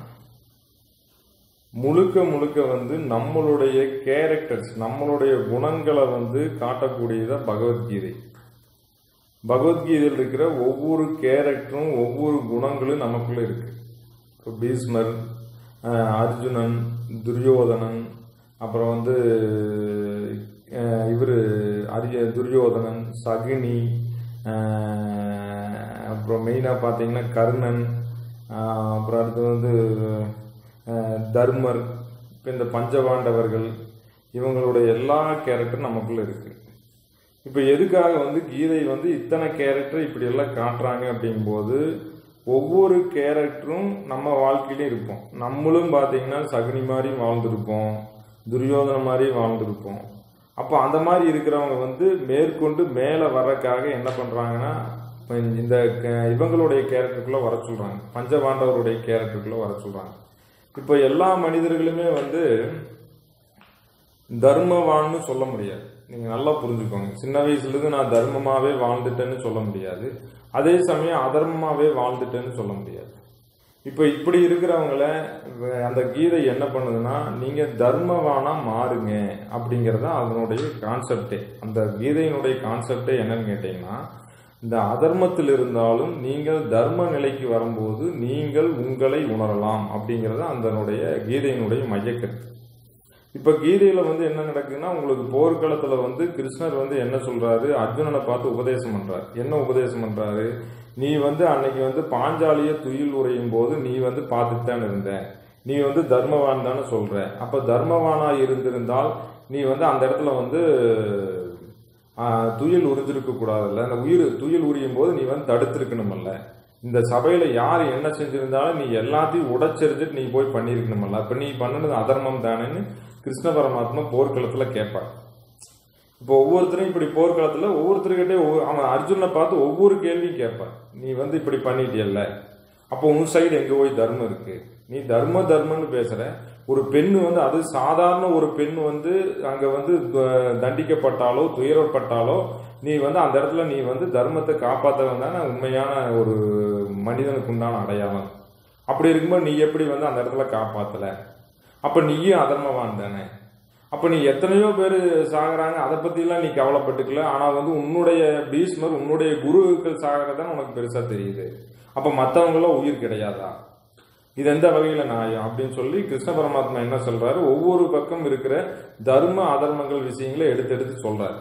Speaker 1: முழுக்க முழுக்க வந்து நம்மளுடைய கேரக்டர்ஸ் நம்மளுடைய குணங்களை வந்து காட்டக்கூடியதா பகவத்கீதை பகவத்கீதையில் இருக்கிற ஒவ்வொரு கேரக்டரும் ஒவ்வொரு குணங்களும் நமக்குள்ள இருக்கு இப்போ பீஸ்மர் அஹ், அர்ஜுனன் துரியோதனன் அப்புறம் வந்து இவர் அரிய துரியோதனன் சகுனி அஹ், அப்புறம் மெயினாக பார்த்தீங்கன்னா கர்ணன் அஹ், அப்புறம் அடுத்து வந்து அஹ், தர்மர் இப்போ இந்த பஞ்சபாண்டவர்கள் இவங்களுடைய எல்லா கேரக்டரும் நமக்குள்ள இருக்கு இப்போ எதுக்காக வந்து கீதை வந்து இத்தனை கேரக்டர் இப்படி எல்லாம் காட்டுறாங்க அப்படிங்கும்போது ஒவ்வொரு கேரக்டரும் நம்ம வாழ்க்கையிலும் இருப்போம் நம்மளும் பார்த்தீங்கன்னா சகுனி மாதிரி வாழ்ந்திருப்போம் துரியோதன மாதிரி வாழ்ந்திருப்போம் அப்போ அந்த மாதிரி இருக்கிறவங்க வந்து மேற்கொண்டு மேலே வர்றதுக்காக என்ன பண்ணுறாங்கன்னா இந்த க- இவங்களுடைய கேரக்டருக்குள்ளே வர சொல்கிறாங்க பஞ்சபாண்டவருடைய கேரக்டருக்குள்ளே வர சொல்கிறாங்க இப்போ எல்லா மனிதர்களுமே வந்து தர்மவான்னு சொல்ல முடியாது நீங்க நல்லா புரிஞ்சுக்கோங்க சின்ன வயசுல இருந்து நான் தர்மமாவே வாழ்ந்துட்டேன்னு சொல்ல முடியாது அதே சமயம் அதர்மமாவே வாழ்ந்துட்டேன்னு சொல்ல முடியாது இப்போ இப்படி இருக்கிறவங்கள வ- அந்த கீதை என்ன பண்ணுதுன்னா நீங்க தர்மவானா மாறுங்க அப்படிங்கறது அதனுடைய கான்செப்டே அந்த கீதையினுடைய கான்செப்டே என்னன்னு கேட்டீங்கன்னா இந்த அதர்மத்தில் இருந்தாலும் நீங்கள் தர்ம நிலைக்கு வரும்போது நீங்கள் உங்களை உணரலாம் அப்படிங்கறது அதனுடைய கீதையினுடைய மையக்கருத்து இப்ப கீதையில வந்து என்ன நடக்குதுன்னா உங்களுக்கு போர்க்களத்துல வந்து கிருஷ்ணர் வந்து என்ன சொல்றாரு அர்ஜுனனை பார்த்து உபதேசம் பண்றாரு என்ன உபதேசம் பண்றாரு நீ வந்து அன்னைக்கு வந்து பாஞ்சாலிய துயில் உரையும் போது நீ வந்து பார்த்துட்டு தான் இருந்த நீ வந்து தர்மவான் தானே சொல்ற அப்ப தர்மவானா இருந்திருந்தால் நீ வந்து அந்த இடத்துல வந்து ஆஹ், துயில் உறிஞ்சிருக்க கூடாதுல்ல அந்த உயிர் துயில் உரியும் போது நீ வந்து தடுத்திருக்கணுமல்ல இந்த சபையில யார் என்ன செஞ்சிருந்தாலும் நீ எல்லாத்தையும் உடைச்செறிஞ்சிட்டு நீ போய் பண்ணியிருக்கணுமல்ல அப்ப நீ பண்ணது அதர்மம் தானேன்னு கிருஷ்ண பரமாத்மா போர்க்களத்துல கேட்பார் இப்போ ஒவ்வொருத்தரும் இப்படி போர்க்களத்துல ஒவ்வொருத்தருக்கிட்டே ஒவ்வொரு- அவன் அர்ஜுனை பார்த்து ஒவ்வொரு கேள்வியும் கேட்பான் நீ வந்து இப்படி பண்ணிட்டியல்ல அப்போ உன் சைடு எங்க போய் தர்மம் இருக்கு நீ தர்ம தர்மம்னு பேசுற ஒரு பெண்ணு வந்து அது சாதாரண ஒரு பெண் வந்து அங்க வந்து த- தண்டிக்கப்பட்டாலோ துயரப்பட்டாலோ நீ வந்து அந்த இடத்துல நீ வந்து தர்மத்தை காப்பாற்றவன் தானே உண்மையான ஒரு மனிதனுக்கு உண்டான அடையாளம் அப்படி இருக்கும்போது நீ எப்படி வந்து அந்த இடத்துல காப்பாத்தல அப்ப நீயும் அதர்மவான் தானே அப்ப நீ எத்தனையோ பேர் சாகுறாங்க அதை பத்திலாம் நீ கவலைப்பட்டுக்கல ஆனா வந்து உன்னுடைய பீஷ்மர் உன்னுடைய குருக்கள் சாகிறதான் உனக்கு பெருசா தெரியுது அப்ப மத்தவங்களாம் உயிர் கிடையாதா இது எந்த வகையில நியாயம் அப்படின்னு சொல்லி கிருஷ்ண பரமாத்மா என்ன சொல்றாரு ஒவ்வொரு பக்கம் இருக்கிற தர்ம அதர்மங்கள் விஷயங்களை எடுத்து எடுத்து சொல்றாரு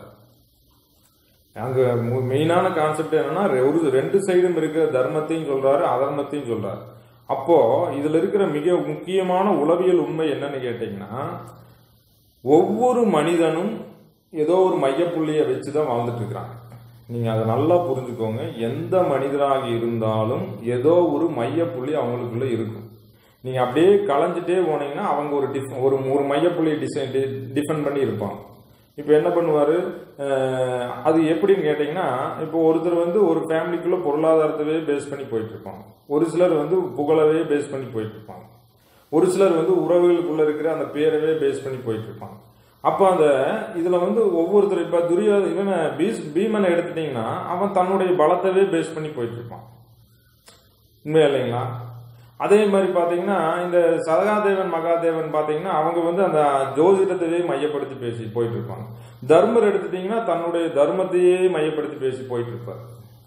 Speaker 1: அங்க மு- மெயினான கான்செப்ட் என்னன்னா ரெ- ஒரு ரெண்டு சைடும் இருக்கிற தர்மத்தையும் சொல்றாரு அதர்மத்தையும் சொல்றாரு அப்போ இதுல இருக்கிற மிக முக்கியமான உளவியல் உண்மை என்னன்னு கேட்டீங்கன்னா ஒவ்வொரு மனிதனும் ஏதோ ஒரு மையப்புள்ளியை வச்சு தான் வாழ்ந்துட்டு இருக்கிறாங்க நீங்க அதை நல்லா புரிஞ்சுக்கோங்க எந்த மனிதராக இருந்தாலும் ஏதோ ஒரு மையப்புள்ளி அவங்களுக்குள்ள இருக்கும் நீங்க அப்படியே களைஞ்சிட்டே போனீங்கன்னா அவங்க ஒரு டிஃப் ஒரு ஒரு மையப்புள்ளியை டிசைன் டிஃபெண்ட் பண்ணி இருப்பாங்க இப்போ என்ன பண்ணுவாரு அஹ், அது எப்படின்னு கேட்டிங்கன்னா இப்போ ஒருத்தர் வந்து ஒரு ஃபேமிலிக்குள்ள பொருளாதாரத்தவே பேஸ் பண்ணி போயிட்டு இருப்பாங்க ஒரு சிலர் வந்து புகழவே பேஸ் பண்ணி போயிட்டு இருப்பாங்க ஒரு சிலர் வந்து உறவுகளுக்குள்ள இருக்கிற அந்த பேரவே பேஸ் பண்ணி போயிட்டு இருப்பாங்க அப்போ அந்த இதுல வந்து ஒவ்வொருத்தர் இப்ப துரியா இவனை பீஸ் பீமனை எடுத்துட்டீங்கன்னா அவன் தன்னுடைய பலத்தவே பேஸ் பண்ணி போயிட்டு இருப்பான் உண்மையா இல்லைங்களா அதே மாதிரி பாத்தீங்கன்னா இந்த சதகாதேவன் மகாதேவன் பாத்தீங்கன்னா அவங்க வந்து அந்த ஜோதிடத்தையே மையப்படுத்தி பேசி போயிட்டு இருப்பாங்க தர்மர் எடுத்துட்டீங்கன்னா தன்னுடைய தர்மத்தையே மையப்படுத்தி பேசி போயிட்டு இருப்பார்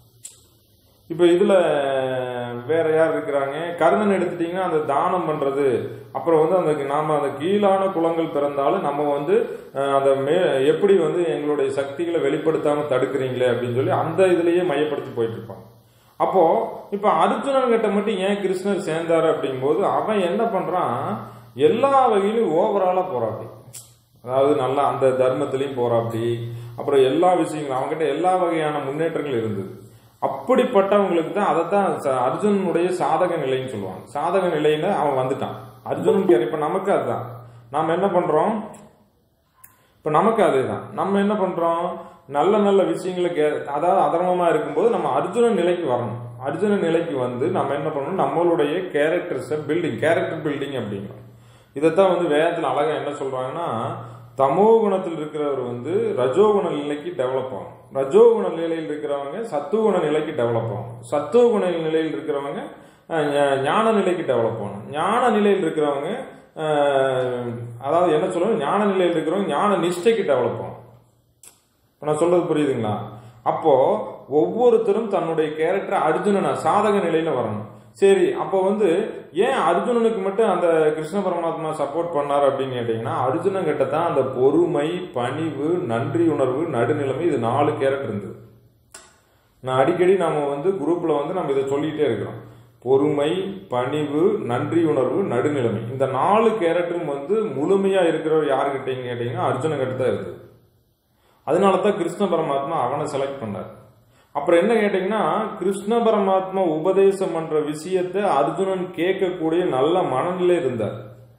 Speaker 1: இப்போ இதுல வேற யார் இருக்கிறாங்க கர்ணன் எடுத்துட்டீங்கன்னா அந்த தானம் பண்றது அப்புறம் வந்து அந்த நாம அந்த கீழான குலங்கள் பிறந்தாலும் நம்ம வந்து அஹ், அந்த மே எப்படி வந்து எங்களுடைய சக்திகளை வெளிப்படுத்தாம தடுக்கிறீங்களே அப்படின்னு சொல்லி அந்த இதுலயே மையப்படுத்தி போயிட்டு இருப்பாங்க அப்போ இப்ப அர்ஜுனன் கிட்ட மட்டும் ஏன் கிருஷ்ணர் சேர்ந்தாரு அப்படிங்கும்போது அவன் என்ன பண்றான் எல்லா வகையிலும் ஓவராலா போறாப்படி அதாவது நல்லா அந்த தர்மத்திலையும் போறாப்படி அப்புறம் எல்லா விஷயங்களும் அவங்ககிட்ட எல்லா வகையான முன்னேற்றங்கள் இருந்தது அப்படிப்பட்டவங்களுக்கு தான் அதைத்தான் ச- அர்ஜுனனுடைய சாதக நிலைன்னு சொல்லுவாங்க சாதக நிலையில அவன் வந்துட்டான் அர்ஜுனன் கேர் இப்ப நமக்கு அதுதான் நாம என்ன பண்றோம் இப்ப நமக்கு அதேதான் நம்ம என்ன பண்றோம் நல்ல நல்ல விஷயங்களை கே அதாவது அதர்மமா இருக்கும்போது நம்ம அர்ஜுனன் நிலைக்கு வரணும் அர்ஜுனன் நிலைக்கு வந்து நம்ம என்ன பண்ணணும் நம்மளுடைய கேரக்டர்ஸை பில்டிங் கேரக்டர் பில்டிங் அப்படிங்கிறோம் இதைத்தான் வந்து வேதத்தில் அழகா என்ன சொல்றாங்கன்னா தமோ குணத்தில் இருக்கிறவர் வந்து ரஜோகுண நிலைக்கு டெவலப் ஆகும் ரஜோகுண நிலையில் இருக்கிறவங்க சத்துவகுண நிலைக்கு டெவலப் ஆகும் சத்துவகுண நிலையில் இருக்கிறவங்க அஹ், ஞா- ஞான நிலைக்கு டெவலப் ஆகணும் ஞான நிலையில் இருக்கிறவங்க அஹ், அதாவது என்ன சொல்லுவாங்க ஞான நிலையில் இருக்கிறவங்க ஞான நிஷ்டைக்கு டெவலப் ஆகும் இப்ப நான் சொல்றது புரியுதுங்களா அப்போ ஒவ்வொருத்தரும் தன்னுடைய கேரக்டர் அர்ஜுனனா சாதக நிலையில வரணும் சரி அப்போ வந்து ஏன் அர்ஜுனனுக்கு மட்டும் அந்த கிருஷ்ண பரமாத்மா சப்போர்ட் பண்ணார் அப்படின்னு கேட்டீங்கன்னா அர்ஜுனன் கிட்ட தான் அந்த பொறுமை பணிவு நன்றி உணர்வு நடுநிலைமை இது நாலு கேரக்டர் இருந்தது நான் அடிக்கடி நாம வந்து குரூப்ல வந்து நம்ம இதை சொல்லிட்டே இருக்கிறோம் பொறுமை பணிவு நன்றி உணர்வு நடுநிலைமை இந்த நாலு கேரக்டரும் வந்து முழுமையா இருக்கிறவர் யாருக்கிட்டீங்க கேட்டீங்கன்னா அர்ஜுனன் கிட்ட தான் இருக்குது அதனால தான் கிருஷ்ண பரமாத்மா அவனை செலக்ட் பண்ணார் அப்புறம் என்ன கேட்டீங்கன்னா கிருஷ்ண பரமாத்மா உபதேசம் பண்ற விஷயத்தை அர்ஜுனன் கேட்கக்கூடிய நல்ல மனநிலை இருந்தார்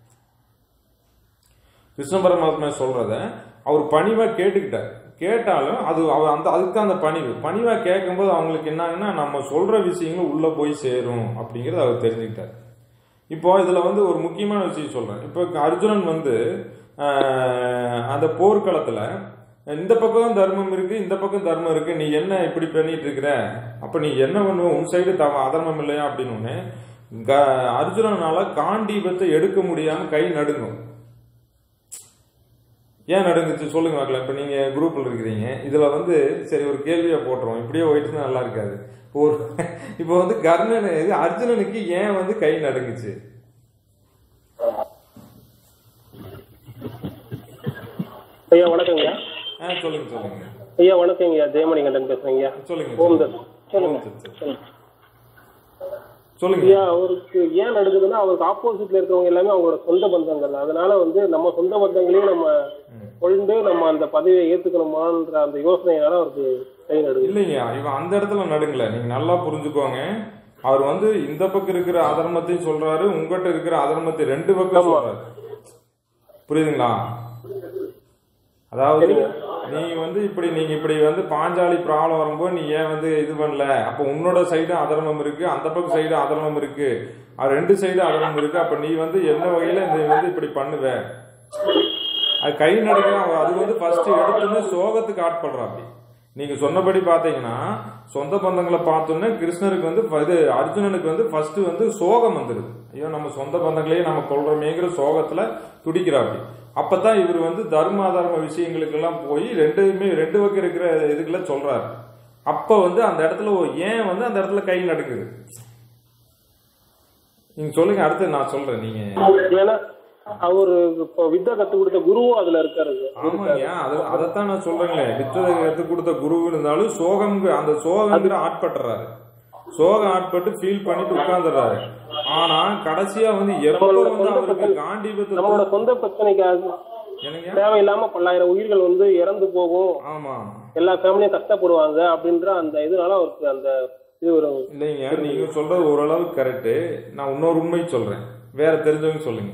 Speaker 1: கிருஷ்ண பரமாத்மா சொல்றத அவர் பணிவா கேட்டுக்கிட்டார் கேட்டாலும் அது அவர் அந்த அதுக்கு அந்த பணிவு பணிவா கேட்கும்போது அவங்களுக்கு என்னங்கன்னா நம்ம சொல்ற விஷயங்களும் உள்ள போய் சேரும் அப்படிங்கறத அவர் தெரிஞ்சுக்கிட்டார் இப்போ இதுல வந்து ஒரு முக்கியமான விஷயம் சொல்றேன் இப்போ அர்ஜுனன் வந்து ஆஹ், அந்த போர்க்களத்துல இந்த பக்கம் தர்மம் இருக்கு இந்த பக்கம் தர்மம் இருக்கு நீ என்ன இப்படி பண்ணிட்டு இருக்கிற அப்ப நீ என்ன பண்ணுவ உன் சைடு தவ அதர்மம் இல்லையா அப்படின்னு ஒண்ணு க- அர்ஜுனனால காண்டீபத்தை எடுக்க முடியாம கை நடுங்கும் ஏன் நடுங்குச்சு சொல்லுங்க மக்களே இப்ப நீங்க குரூப்ல இருக்கிறீங்க இதுல வந்து சரி ஒரு கேள்வியை போட்டுருவோம் இப்படியே போயிட்டு நல்லா இருக்காது இப்போ ஒரு இப்போ வந்து கர்ணன் இது அர்ஜுனனுக்கு ஏன் வந்து கை நடுங்குச்சு
Speaker 4: ஐயா வணக்கங்கய்யா
Speaker 1: ஆ சொல்லுங்க சொல்லுங்க
Speaker 4: ஐயா வணக்கங்கய்யா ஜெயமணிகண்டன் பேசுறேங்க
Speaker 1: சொல்லுங்க
Speaker 4: ஓம்
Speaker 1: சொல்லுங்க.
Speaker 4: தத் சொல்லுங்க
Speaker 1: ஓம் தத்.
Speaker 4: சொல்லுங்க
Speaker 1: சொல்லுங்க
Speaker 7: ஐயா அவருக்கு ஏன் நடக்குதுன்னா அவருக்கு ஆப்போசிட்ல இருக்கிறவங்க எல்லாமே அவங்களோட சொந்த பந்தங்கள் அதனால வந்து நம்ம சொந்த பந்தங்களையும் நம்ம கொண்டு நம்ம அந்த பதவியை ஏத்துக்கணுமான்ற அந்த யோசனையால அவருக்கு கை நடுது
Speaker 1: இல்லைங்க இவன் அந்த இடத்துல நடுங்கல நீங்க நல்லா புரிஞ்சுக்கோங்க அவர் வந்து இந்த பக்கம் இருக்கிற அதர்மத்தையும் சொல்றாரு உங்ககிட்ட இருக்கிற அதர்மத்தை ரெண்டு பக்கம் சொல்றாரு புரியுதுங்களா அதாவது நீ வந்து இப்படி நீங்க இப்படி வந்து பாஞ்சாலி ப்ராப்ளம் வரும்போது நீ ஏன் வந்து இது பண்ணல அப்ப உன்னோட சைடும் அதர்மம் இருக்கு அந்த பக்கம் சைடும் அதர்மம் இருக்கு அது ரெண்டு சைடும் அதர்மம் இருக்கு அப்ப நீ வந்து என்ன வகையில இந்த வந்து இப்படி பண்ணுவ அது கை நடுக்க அது வந்து ஃபர்ஸ்ட் எடுத்துன்னு சோகத்துக்கு ஆட்படுறா அப்படி நீங்க சொன்னபடி பாத்தீங்கன்னா சொந்த பந்தங்களை பார்த்தோன்னே கிருஷ்ணருக்கு வந்து இது அர்ஜுனனுக்கு வந்து ஃபர்ஸ்ட் வந்து சோகம் வந்துருது ஐயோ நம்ம சொந்த பந்தங்களையே நம்ம கொள்றோமேங்கிற சோகத்துல துடிக்கிறாப்படி அப்பதான் இவர் வந்து தர்ம அதர்ம விஷயங்களுக்கெல்லாம் போய் ரெண்டுமே ரெண்டு பக்கம் இருக்கிற இதுக்குள்ள சொல்றாரு அப்ப வந்து அந்த இடத்துல ஓ, ஏன் வந்து அந்த இடத்துல கை நடுக்குது நீங்க சொல்லுங்க அடுத்து நான் சொல்றேன் நீங்க
Speaker 7: ஏன்னா அவரு இப்போ வித்தை கத்து கொடுத்த குருவும் அதுல இருக்காரு
Speaker 1: ஆமாங்க அது அதைத்தான் நான் சொல்றேங்களே வித்ததை எடுத்து கொடுத்த குரு இருந்தாலும் சோகம் அந்த சோகங்கிற ஆட்பட்டுறாரு சோகம் ஆட்பட்டு ஃபீல் பண்ணிட்டு உட்கார்ந்துடுறாரு ஆனா கடைசியா வந்து எப்போ வந்து அவருக்கு காண்டிபத்தை
Speaker 7: நம்மளோட சொந்த பிரச்சனைக்காக
Speaker 1: என்னங்க
Speaker 7: தேவையில்லாம பல்லாயிரம் உயிர்கள் வந்து இறந்து போகும்
Speaker 1: ஆமா
Speaker 7: எல்லா ஃபேமிலியும் கஷ்டப்படுவாங்க அப்படின்ற அந்த இதனால அவருக்கு அந்த இது வரும்
Speaker 1: இல்லைங்க நீங்க சொல்றது ஓரளவுக்கு கரெக்ட் நான் இன்னொரு உண்மை சொல்றேன் வேற தெரிஞ்சவங்க சொல்லுங்க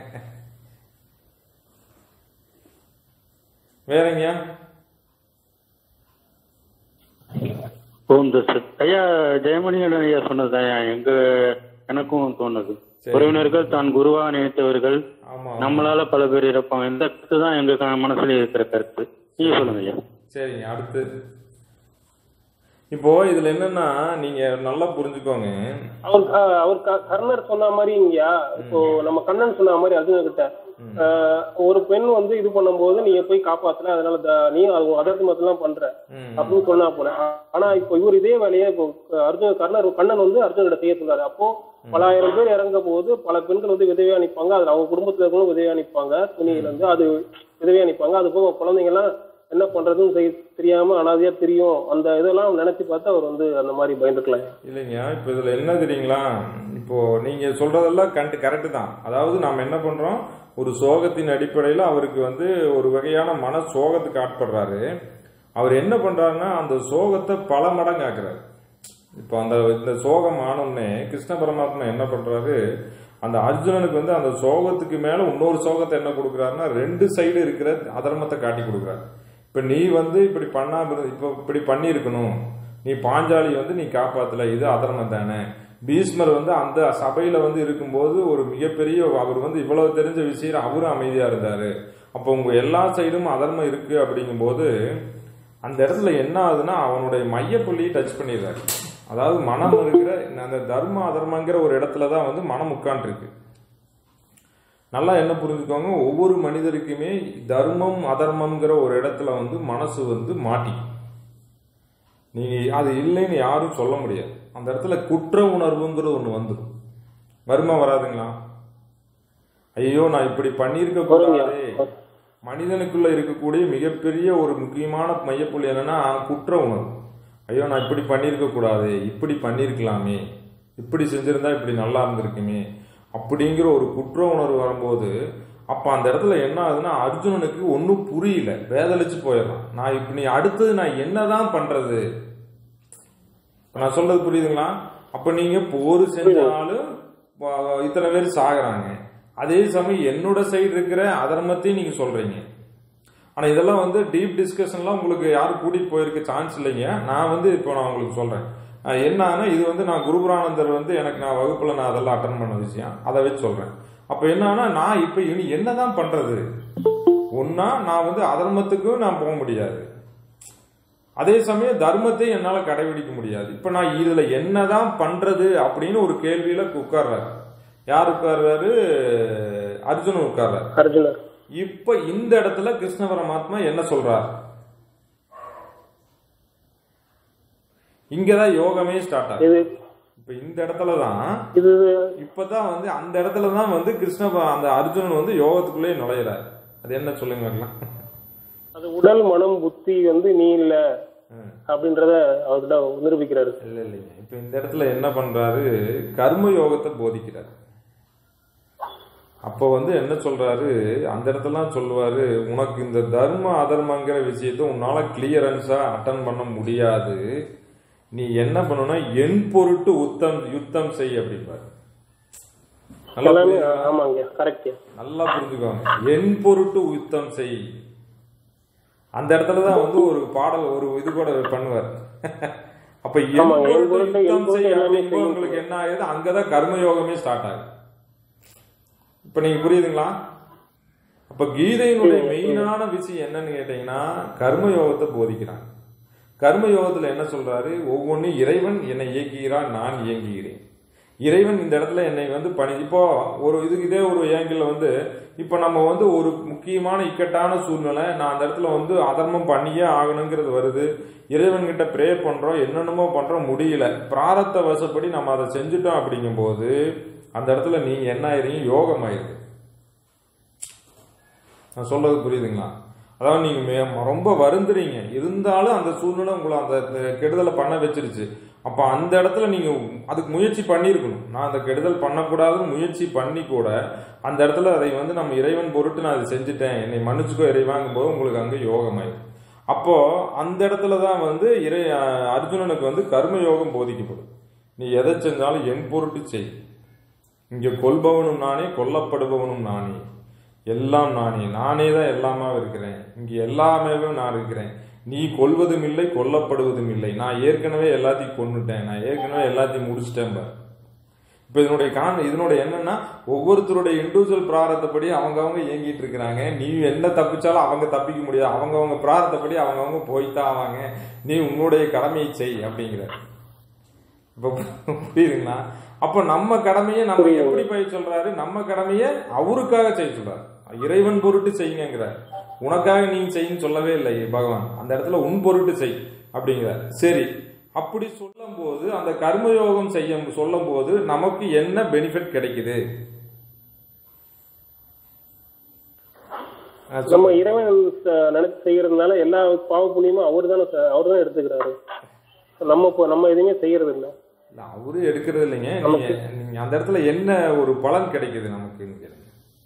Speaker 1: வேறங்க
Speaker 6: இப்போ இந்த ச- ஐயா ஜெயமணியன் ஐயா சொன்னது ஐயா எங்க எனக்கும் தோணுது
Speaker 1: சரி.
Speaker 6: உறவினர்கள் தான் குருவா நினைத்தவர்கள்
Speaker 1: ஆமா
Speaker 6: நம்மளால பல பேர் இறப்பாங்க இந்த கருத்து தான் எங்க க- மனசுல இருக்கிற கருத்து நீங்க சொல்லுங்க ஐயா
Speaker 1: சரிங்க அடுத்து இப்போ இதுல என்னன்னா நீங்க நல்லா புரிஞ்சுக்கோங்க
Speaker 7: அவர் க- அவர் க- கர்ணர் சொன்ன மாதிரி இங்கயா இப்போ நம்ம கண்ணன் சொன்ன மாதிரி அர்ஜுன கிட்ட ஆஹ், ஒரு பெண் வந்து இது பண்ணும்போது நீங்க போய் காப்பாத்தல அதனால த- நீ அது அதர்மத்தெல்லாம் பண்ற
Speaker 1: ம்.
Speaker 7: அப்படின்னு சொன்னா போல ஆனா இப்போ இவர் இதே வேலையை இப்போ அர்ஜுன கர்ணர் கண்ணன் வந்து அர்ஜுன கிட்ட செய்ய சொல்றாரு அப்போ பலாயிரம் பேர் இறங்க போது பல பெண்கள் வந்து விதவையா நிப்பாங்க அதுல அவங்க குடும்பத்துல இருக்கவங்களும் விதவையா நிப்பாங்க துணியில இருந்து அது விதவையா நிப்பாங்க அது போக குழந்தைங்க எல்லாம் என்ன பண்றதுன்னு தெரி- தெரியாம அனாதையா தெரியும் அந்த இதெல்லாம் நினைச்சு பார்த்து அவர் வந்து அந்த மாதிரி பயந்துக்கலாம்
Speaker 1: இல்லைங்க இப்போ இதுல என்ன தெரியுங்களா இப்போ நீங்க சொல்றதெல்லாம் கண்டு கரெக்டு தான் அதாவது நாம் என்ன பண்றோம் ஒரு சோகத்தின் அடிப்படையில் அவருக்கு வந்து ஒரு வகையான மன சோகத்துக்கு ஆட்படுறாரு அவர் என்ன பண்றாருன்னா அந்த சோகத்தை பல மடங்கு ஆக்குறாரு இப்போ அந்த இந்த சோகம் ஆனோடனே கிருஷ்ண பரமாத்மா என்ன பண்றாரு அந்த அர்ஜுனனுக்கு வந்து அந்த சோகத்துக்கு மேல இன்னொரு சோகத்தை என்ன கொடுக்குறாருன்னா ரெண்டு சைடு இருக்கிற அதர்மத்தை காட்டி கொடுக்குறாரு இப்போ நீ வந்து இப்படி பண்ணாம இரு- இப்போ இப்படி பண்ணியிருக்கணும் நீ பாஞ்சாலி வந்து நீ காப்பாத்தல இது அதர்மம் தானே பீஷ்மர் வந்து அந்த சபையில வந்து இருக்கும்போது ஒரு மிகப்பெரிய அவர் வந்து இவ்வளவு தெரிஞ்ச விஷயம் அவரும் அமைதியா இருந்தாரு அப்போ உங்க எல்லா சைடும் அதர்மம் இருக்கு அப்படிங்கும்போது அந்த இடத்துல என்ன ஆகுதுன்னா அவனுடைய மையப்புள்ளியை டச் பண்ணிடுறாரு அதாவது மனம் இருக்கிற அந்த தர்ம அதர்மங்கிற ஒரு இடத்துல தான் வந்து மனம் உட்காந்துருக்கு நல்லா என்ன புரிஞ்சுக்கோங்க ஒவ்வொரு மனிதருக்குமே தர்மம் அதர்மம்ங்கிற ஒரு இடத்துல வந்து மனசு வந்து மாட்டி நீங்க அது இல்லைன்னு யாரும் சொல்ல முடியாது அந்த இடத்துல குற்ற உணர்வுங்கிறது ஒன்று வந்துடும் வருமா வராதுங்களா ஐயோ நான் இப்படி பண்ணியிருக்க கூடாது மனிதனுக்குள்ள இருக்கக்கூடிய மிகப்பெரிய ஒரு முக்கியமான மையப்புள்ளி என்னன்னா குற்ற உணர்வு ஐயோ நான் இப்படி பண்ணியிருக்க கூடாது இப்படி பண்ணியிருக்கலாமே இப்படி செஞ்சிருந்தா இப்படி நல்லா இருந்திருக்குமே அப்படிங்கிற ஒரு குற்ற உணர்வு வரும்போது அப்ப அந்த இடத்துல என்ன ஆகுதுன்னா அர்ஜுனனுக்கு ஒன்றும் புரியல வேதளிச்சு போயிடலாம் நான் இப்ப நீ அடுத்தது நான் என்னதான் பண்றது இப்ப நான் சொல்றது புரியுதுங்களா அப்ப நீங்க போர் செஞ்சாலும் வ- இத்தனை பேர் சாகுறாங்க அதே சமயம் என்னோட சைடு இருக்கிற அதர்மத்தையும் நீங்க சொல்றீங்க ஆனா இதெல்லாம் வந்து டீப் டிஸ்கஷன்லாம் உங்களுக்கு யாரும் கூட்டிட்டு போயிருக்க சான்ஸ் இல்லைங்க நான் வந்து இப்போ நான் உங்களுக்கு சொல்றேன் அஹ் என்னன்னா இது வந்து நான் குருபுரானந்தர் வந்து எனக்கு நான் வகுப்புல நான் அதெல்லாம் அட்டன் பண்ண விஷயம் அதை வச்சு சொல்றேன் அப்ப என்னன்னா நான் இப்ப இனி என்னதான் பண்றது ஒன்னா நான் வந்து அதர்மத்துக்கும் நான் போக முடியாது அதே சமயம் தர்மத்தை என்னால கடைபிடிக்க முடியாது இப்ப நான் இதுல என்னதான் பண்றது அப்படின்னு ஒரு கேள்வியில உட்கார்றாரு யார் உட்கார்றாரு அர்ஜுனன் உட்கார்றாரு
Speaker 7: அர்ஜுனர்
Speaker 1: இப்ப இந்த இடத்துல கிருஷ்ண பரமாத்மா என்ன சொல்றார் இங்கதான் யோகமே ஸ்டார்ட் ஆகுது
Speaker 7: இது
Speaker 1: இப்ப இந்த இடத்துல தான்
Speaker 7: இது
Speaker 1: இப்பதான் வந்து அந்த இடத்துல தான் வந்து கிருஷ்ண ப- அந்த அர்ஜுனன் வந்து யோகத்துக்குள்ளே நுழையிறாரு அது என்ன சொல்லுங்க பார்க்கலாம்
Speaker 7: அது உடல் மனம் புத்தி வந்து நீ இல்ல அப்படின்றத அவர்கிட்ட நிரூபிக்கிறாரு
Speaker 1: இல்ல இல்லைங்க இப்ப இந்த இடத்துல என்ன பண்றாரு கர்ம யோகத்தை போதிக்கிறார் அப்போ வந்து என்ன சொல்றாரு அந்த இடத்துலலாம் சொல்லுவாரு உனக்கு இந்த தர்ம அதர்மங்கிற விஷயத்தை உன்னால கிளியரன்ஸா அட்டன் பண்ண முடியாது நீ என்ன பண்ணணும்னா என் பொருட்டு உத்தம் யுத்தம் செய் அப்படிம்பாரு நல்லா
Speaker 7: எல்லாமே
Speaker 1: புரியுதா?
Speaker 7: ஆமாங்க கரெக்ட்
Speaker 1: நல்லா புரிஞ்சுக்கோங்க என் பொருட்டு யுத்தம் செய் அந்த இடத்துல தான் வந்து ஒரு பாடல் ஒரு இது கூட பண்ணுவார் அப்ப என்
Speaker 7: ஆமாங்க, என்
Speaker 1: பொருட்டு
Speaker 7: பொருட்டு, என்
Speaker 1: யுத்தம்
Speaker 7: பொருட்டு
Speaker 1: செய்
Speaker 7: எல்லாமே
Speaker 1: அப்படிங்கும்போது
Speaker 7: செய்யும்.
Speaker 1: உங்களுக்கு என்ன ஆகுது அங்கதான் கர்மயோகமே ஸ்டார்ட் ஆகுது இப்ப நீங்க புரியுதுங்களா அப்ப கீதையினுடைய மெயினான விஷயம் என்னன்னு கேட்டீங்கன்னா கர்மயோகத்தை போதிக்கிறாங்க கர்மயோகத்துல என்ன சொல்றாரு ஒவ்வொன்றும் இறைவன் என்னை இயக்குகிறான் நான் இயங்குகிறேன் இறைவன் இந்த இடத்துல என்னை வந்து பணி இப்போ ஒரு இதுக்கு இதே ஒரு ஏங்கிள் வந்து இப்போ நம்ம வந்து ஒரு முக்கியமான இக்கட்டான சூழ்நிலை நான் அந்த இடத்துல வந்து அதர்மம் பண்ணியே ஆகணுங்கிறது வருது இறைவன் கிட்ட ப்ரே பண்றோம் என்னென்னமோ பண்றோம் முடியல பிராரத்த வசப்படி நம்ம அதை செஞ்சுட்டோம் அப்படிங்கும்போது அந்த இடத்துல நீங்க என்ன ஆயிருங்க யோகம் ஆயிருது நான் சொல்றது புரியுதுங்களா அதாவது நீங்க மே- ரொம்ப வருந்துறீங்க இருந்தாலும் அந்த சூழ்நிலை உங்களை அந்த கெடுதலை பண்ண வச்சிருச்சு அப்ப அந்த இடத்துல நீங்க அதுக்கு முயற்சி பண்ணியிருக்கணும் நான் அந்த கெடுதல் பண்ணக்கூடாதுன்னு முயற்சி பண்ணி கூட அந்த இடத்துல அதை வந்து நம்ம இறைவன் பொருட்டு நான் அதை செஞ்சுட்டேன் என்னை மன்னிச்சுக்கோ இறைவாங்கும் போது உங்களுக்கு அங்க யோகமாயிடும் அப்போ அந்த இடத்துல தான் வந்து இறை அஹ் அர்ஜுனனுக்கு வந்து கர்ம யோகம் போதிக்கப்படும் நீ எதை செஞ்சாலும் என் பொருட்டு செய் இங்கே கொல்பவனும் நானே கொல்லப்படுபவனும் நானே எல்லாம் நானே நானே தான் எல்லாமா இருக்கிறேன் இங்கே எல்லாமே நான் இருக்கிறேன் நீ கொல்வதும் இல்லை கொல்லப்படுவதும் இல்லை நான் ஏற்கனவே எல்லாத்தையும் கொன்னுட்டேன் நான் ஏற்கனவே எல்லாத்தையும் முடிச்சிட்டேன் பார் இப்போ இதனுடைய காண இதனுடைய என்னன்னா ஒவ்வொருத்தருடைய இண்டிவிஜுவல் பிராரத்தப்படி அவங்கவங்க இயங்கிட்டு இருக்கிறாங்க நீ என்ன தப்பிச்சாலும் அவங்க தப்பிக்க முடியாது அவங்கவங்க பிராரத்தப்படி அவங்கவங்க போய்த்தான் ஆவாங்க நீ உன்னுடைய கடமையை செய் அப்படிங்கிற இப்போ புரியுதுங்களா அப்போ நம்ம கடமையை நம்ம
Speaker 7: புரியுது.
Speaker 1: எப்படி போய் சொல்றாரு நம்ம கடமையை அவருக்காக செய்ய சொல்றாரு இறைவன் பொருட்டு செய்யுங்கிறார் உனக்காக நீ செய்யுன்னு சொல்லவே இல்லை பகவான் அந்த இடத்துல உன் பொருட்டு செய் அப்படிங்கிறார் சரி அப்படி சொல்லும்போது அந்த கர்மயோகம் செய்ய சொல்லும் போது நமக்கு என்ன பெனிஃபிட் கிடைக்குது ஆ,
Speaker 7: நம்ம
Speaker 1: சொல்லுங்க.
Speaker 7: இறைவன் ச- நினைச்சு செய்யறதுனால எல்லா பாவ புண்ணியமும் அவர் தானே அவர் தான் எடுத்துக்கிறாரு நம்ம இப்போ நம்ம எதுவுமே செய்யறது இல்ல
Speaker 1: இல்ல, அவரு எடுக்கிறது இல்லைங்க நீங்க நீங்க அந்த இடத்துல என்ன ஒரு பலன் கிடைக்குது நமக்குன்னு கேளுங்க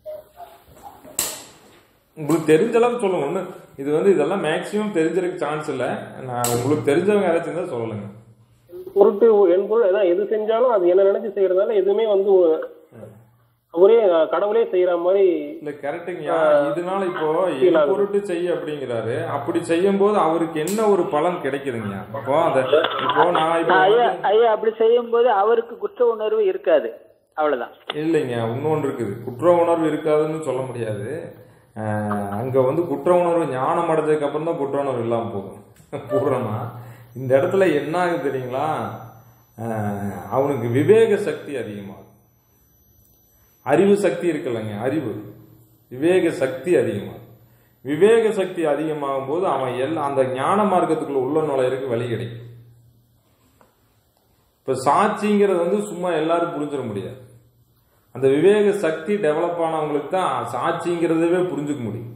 Speaker 1: உங்களுக்கு தெரிஞ்ச அளவுக்கு சொல்லுங்க ஒண்ணு இது வந்து இதெல்லாம் மேக்சிமம் தெரிஞ்சிருக்க சான்ஸ் இல்ல நான் உங்களுக்கு தெரிஞ்சவங்க யாராச்சும் இருந்தா சொல்லுங்க
Speaker 7: பொருட்டு என் பொருள் ஏதாவது எது செஞ்சாலும் அது என்ன நினைச்சு செய்யறதுனால எதுவுமே வந்து ஒரு- அவரே அஹ், கடவுளே செய்யற மாதிரி
Speaker 1: இல்ல கரெக்டுங்கய்யா இதனால இப்போ என் பொருட்டு செய்ய அப்படிங்கிறாரு அப்படி செய்யும் போது அவருக்கு என்ன ஒரு பலன் கிடைக்குதுங்கய்யா இப்போ அந்த இப்போ நான் இப்போ
Speaker 3: ஐயா
Speaker 1: வந்து-
Speaker 3: ஐயா அப்படி செய்யும்போது அவருக்கு குற்ற உணர்வு இருக்காது அவ்வளவுதான்
Speaker 1: இல்லைங்க இன்னொன்று இருக்குது குற்ற உணர்வு இருக்காதுன்னு சொல்ல முடியாது அஹ், அங்க வந்து குற்ற உணர்வு ஞானம் அடைஞ்சதுக்கு அப்புறம் தான் குற்ற உணர்வு இல்லாம போகும் பூரணமா இந்த இடத்துல என்ன ஆகுது தெரியுங்களா அஹ், அவனுக்கு விவேக சக்தி அதிகமாகும் அறிவு சக்தி இருக்குல்லங்க அறிவு விவேக சக்தி அதிகமாகும் விவேக சக்தி அதிகமாகும் போது அவன் எல்லா அந்த ஞான மார்க்கத்துக்குள்ள உள்ள நுழையிறதுக்கு வழி கிடைக்கும் இப்ப சாட்சிங்கிறது வந்து சும்மா எல்லாரும் புரிஞ்சிட முடியாது அந்த விவேக சக்தி டெவலப் ஆனவங்களுக்கு தான் சாட்சிங்கிறதவே புரிஞ்சுக்க முடியும்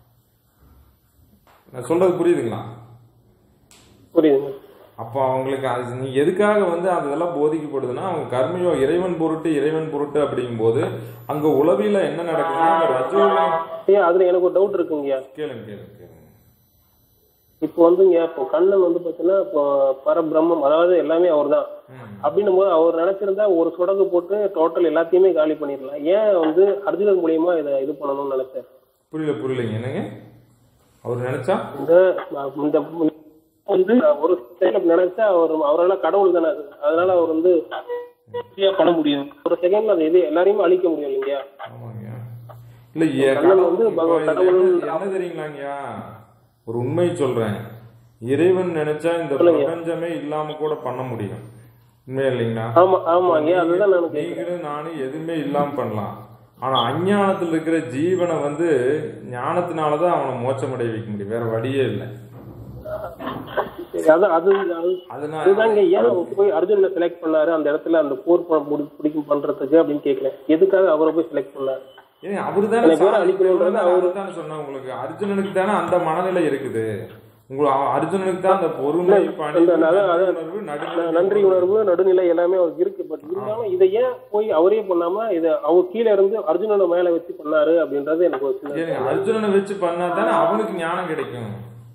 Speaker 1: நான் சொல்றது புரியுதுங்களா
Speaker 7: புரியுதுங்க
Speaker 1: அப்போ அவங்களுக்கு அது நீ எதுக்காக வந்து அதெல்லாம் போதிக்கப்படுதுன்னா அவங்க கர்மயோ இறைவன் பொருட்டு இறைவன் பொருட்டு அப்படிங்கும்போது அங்க உளவில என்ன நடக்குதுன்னா அந்த ரஜோகுணம்
Speaker 7: ஐயா அதுல எனக்கு ஒரு டவுட் இருக்குங்கய்யா
Speaker 1: கேளுங்க கேளுங்க கேளுங்க
Speaker 7: இப்போ வந்துங்க இப்போ கண்ணன் வந்து பாத்தீங்கன்னா இப்போ பரபிரம்மம் அதாவது எல்லாமே அவர்தான் அப்படின்னும் போது அவர் நினைச்சிருந்தா ஒரு சுடகு போட்டு டோட்டல் எல்லாத்தையுமே காலி பண்ணிடலாம் ஏன் வந்து அர்ஜுனன் மூலியமா இதை இது பண்ணணும்னு நினைச்சார்
Speaker 1: புரியல புரியலைங்க என்னங்க அவர் நினைச்சா
Speaker 7: இந்த இந்த வந்து ஒரு செகண்ட் நினைச்சா அவர் அவரால் கடவுள் தானே அது அதனால அவர் வந்து easy-ஆ பண்ண முடியும் ஒரு செகண்ட்ல அது எது எல்லாரையுமே அழிக்க முடியும் இல்லையா
Speaker 1: ஆமாங்க இல்ல ஏ-
Speaker 7: கண்ணன் வந்து
Speaker 1: இப்போ
Speaker 7: பகவான்
Speaker 1: இதுல
Speaker 7: கடவுள்
Speaker 1: என்ன என்ன தெரியுங்களாங்கய்யா ஒரு உண்மை சொல்றேன் இறைவன் நினைச்சா இந்த
Speaker 7: சொல்லுங்க.
Speaker 1: பிரபஞ்சமே இல்லாம கூட பண்ண முடியும் உண்மையா இல்லைங்களா
Speaker 7: ஆமா ஆமாங்க அதுதான் நான் கேட்கிறேன்
Speaker 1: நீங்களும் நானும் எதுவுமே இல்லாம பண்ணலாம் ஆனா அஞ்ஞானத்துல இருக்கிற ஜீவனை வந்து ஞானத்தினாலதான் அவனை மோட்சமடைய வைக்க முடியும் வேற வழியே இல்லை
Speaker 7: சரி, அதான் அது அது-
Speaker 1: அதனால
Speaker 7: அதுதாங்க ஏன் அவர் போய் அர்ஜுனை செலக்ட் பண்ணாரு அந்த இடத்துல அந்த போர் ப- முடி- பிடிக்கும் பண்றதுக்கு அப்படின்னு கேட்கல எதுக்காக அவரை போய் செலக்ட் பண்ணாரு
Speaker 1: ஏன் அவரு தானே
Speaker 7: சில பேரை அழிக்கணும்ன்றது அவரு-
Speaker 1: தானே சொன்னா உங்களுக்கு அர்ஜுனனுக்கு தானே அந்த மனநிலை இருக்குது உங்க அர்ஜுனனுக்கு தான் அந்த பொறுமை பணிவு
Speaker 7: அந்த அதான், அதான்.
Speaker 1: உணர்வு நடுநிலை
Speaker 7: நன்றி உணர்வு நடுநிலை எல்லாமே அவருக்கு இருக்கு பட் இருந்தாலும் இதை ஏன் போய் அவரே பண்ணாம இதை அவங்க கீழே இருந்து அர்ஜுனனை மேல வச்சு பண்ணாரு அப்படின்றது எனக்கு ஒரு சின்ன
Speaker 1: ஏங்க, அர்ஜுனனை வச்சு பண்ணா தானே அவனுக்கு ஞானம் கிடைக்கும்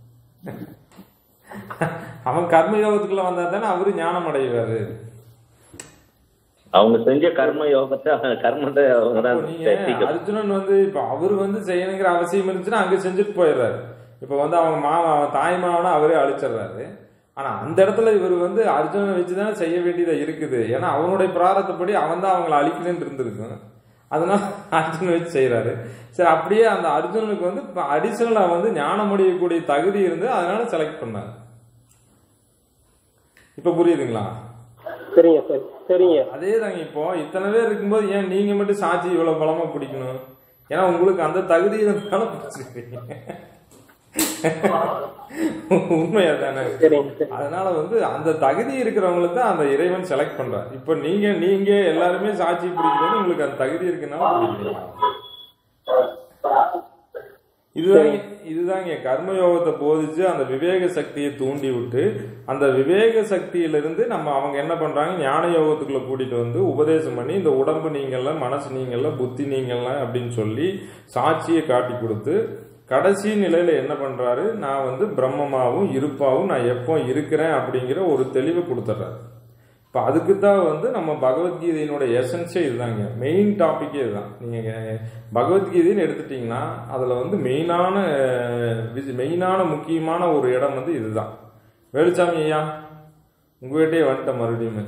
Speaker 1: அவன் கர்ம யோகத்துக்குள்ள வந்தா தானே அவரு ஞானம் அடைவாரு
Speaker 2: அவங்க செஞ்ச கர்ம யோகத்தை கர்மத்தை அவங்க தான்
Speaker 1: அப்போ நீங்க
Speaker 2: தெரிஞ்சுக்கணும்.
Speaker 1: அர்ஜுனன் வந்து இப்ப அவரு வந்து செய்யணுங்கிற அவசியம் இருந்துச்சுன்னா அங்க செஞ்சுட்டு போயிடுறாரு இப்ப வந்து அவங்க மாமா அவன் தாய் மாவனை அவரே அழிச்சிடுறாரு ஆனா அந்த இடத்துல இவர் வந்து அர்ஜுனனை வச்சுதானே செய்ய வேண்டியதா இருக்குது ஏன்னா அவனுடைய பிராரத்தப்படி அவன் தான் அவங்களை அழிக்கணும்னு இருந்திருக்கும் அதனால அர்ஜுனன் வச்சு செய்யறாரு சரி அப்படியே அந்த அர்ஜுனனுக்கு வந்து அடிஷனலா வந்து ஞானம் அடையக்கூடிய தகுதி இருந்து அதனால செலக்ட் பண்ணாரு இப்ப புரியுதுங்களா
Speaker 7: சரிங்க சரி சரிங்க
Speaker 1: அதே தாங்க இப்போ இத்தனை பேர் இருக்கும்போது ஏன் நீங்க மட்டும் சாட்சி இவ்வளவு பலமா பிடிக்கணும் ஏன்னா உங்களுக்கு அந்த தகுதி இருந்தாலும் பிடிச்சிருக்கீங்க உண்மையா தானே
Speaker 7: சரிங்க சரி
Speaker 1: அதனால வந்து அந்த தகுதி இருக்கிறவங்களுக்கு தான் அந்த இறைவன் செலக்ட் பண்றார் இப்போ நீங்க நீங்க எல்லாருமே சாட்சி பிடிக்கணும் உங்களுக்கு அந்த தகுதி இருக்குனால பிடிக்கிறீங்க இதுதாங்க இதுதாங்க கர்மயோகத்தை போதிச்சு அந்த விவேக சக்தியை தூண்டி விட்டு அந்த விவேக சக்தியிலிருந்து நம்ம அவங்க என்ன பண்றாங்க ஞான யோகத்துக்குள்ள கூட்டிட்டு வந்து உபதேசம் பண்ணி இந்த உடம்பு நீங்கள்ல மனசு நீங்கள்ல புத்தி நீங்கள்ல அப்படின்னு சொல்லி சாட்சியை காட்டி கொடுத்து கடைசி நிலையில என்ன பண்றாரு நான் வந்து பிரம்மமாவும் இருப்பாவும் நான் எப்போ இருக்கிறேன் அப்படிங்கிற ஒரு தெளிவை கொடுத்துட்றாரு இப்போ அதுக்கு தான் வந்து நம்ம பகவத்கீதையினோட எசன்ஸே இதுதாங்க மெயின் டாப்பிக்கே இதுதான் நீங்கள் பகவத்கீதைன்னு எடுத்துட்டிங்கன்னா அதில் வந்து மெயினான மெயினான முக்கியமான ஒரு இடம் வந்து இதுதான் வேலுச்சாமி ஐயா உங்ககிட்டயே வந்துட்டேன் மறுபடியும்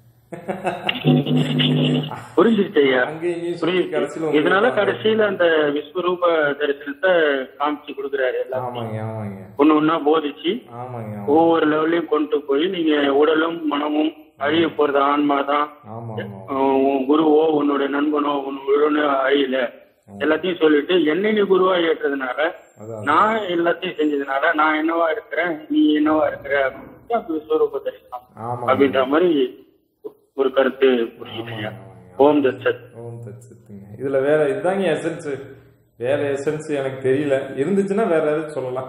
Speaker 6: புரிஞ்சிருச்சு ஐயா
Speaker 1: அங்கே இங்கேயும் சொல்லி
Speaker 6: புரியுது
Speaker 1: கடைசியில்
Speaker 6: இதனால கடைசியில அந்த விஸ்வரூப தரிசனத்தை காமிச்சு கொடுக்குறாரு எல்லாம்
Speaker 1: ஆமாங்க ஆமாங்க
Speaker 6: ஒண்ணு ஒன்னா போதிச்சு
Speaker 1: ஆமாங்க ஆமாங்க
Speaker 6: ஒவ்வொரு லெவல்லையும் கொண்டு போய் நீங்க உடலும் மனமும் அழிய போறது ஆன்மா தான்
Speaker 1: ஆமா ஆமா
Speaker 6: உன் குருவோ உன்னோட நண்பனோ உன்னோட அழியல எல்லாத்தையும் சொல்லிட்டு என்னை நீ குருவா ஏற்றதுனால
Speaker 1: அதான்
Speaker 6: நான் எல்லாத்தையும் செஞ்சதுனால நான் என்னவா இருக்கிறேன் நீ என்னவா இருக்கிற அப்படின்னு அந்த விஸ்வரூப தரிசனம்
Speaker 1: ஆமா
Speaker 6: அப்படின்ற மாதிரி ஒரு கருத்து புரியுது ஓம் தத் சத்
Speaker 1: ஓம் தத் சத்துங்க இதுல வேற இதுதாங்க எசன்ஸ் வேற எசன்ஸ் எனக்கு தெரியல இருந்துச்சுன்னா வேற ஏதாவது சொல்லலாம்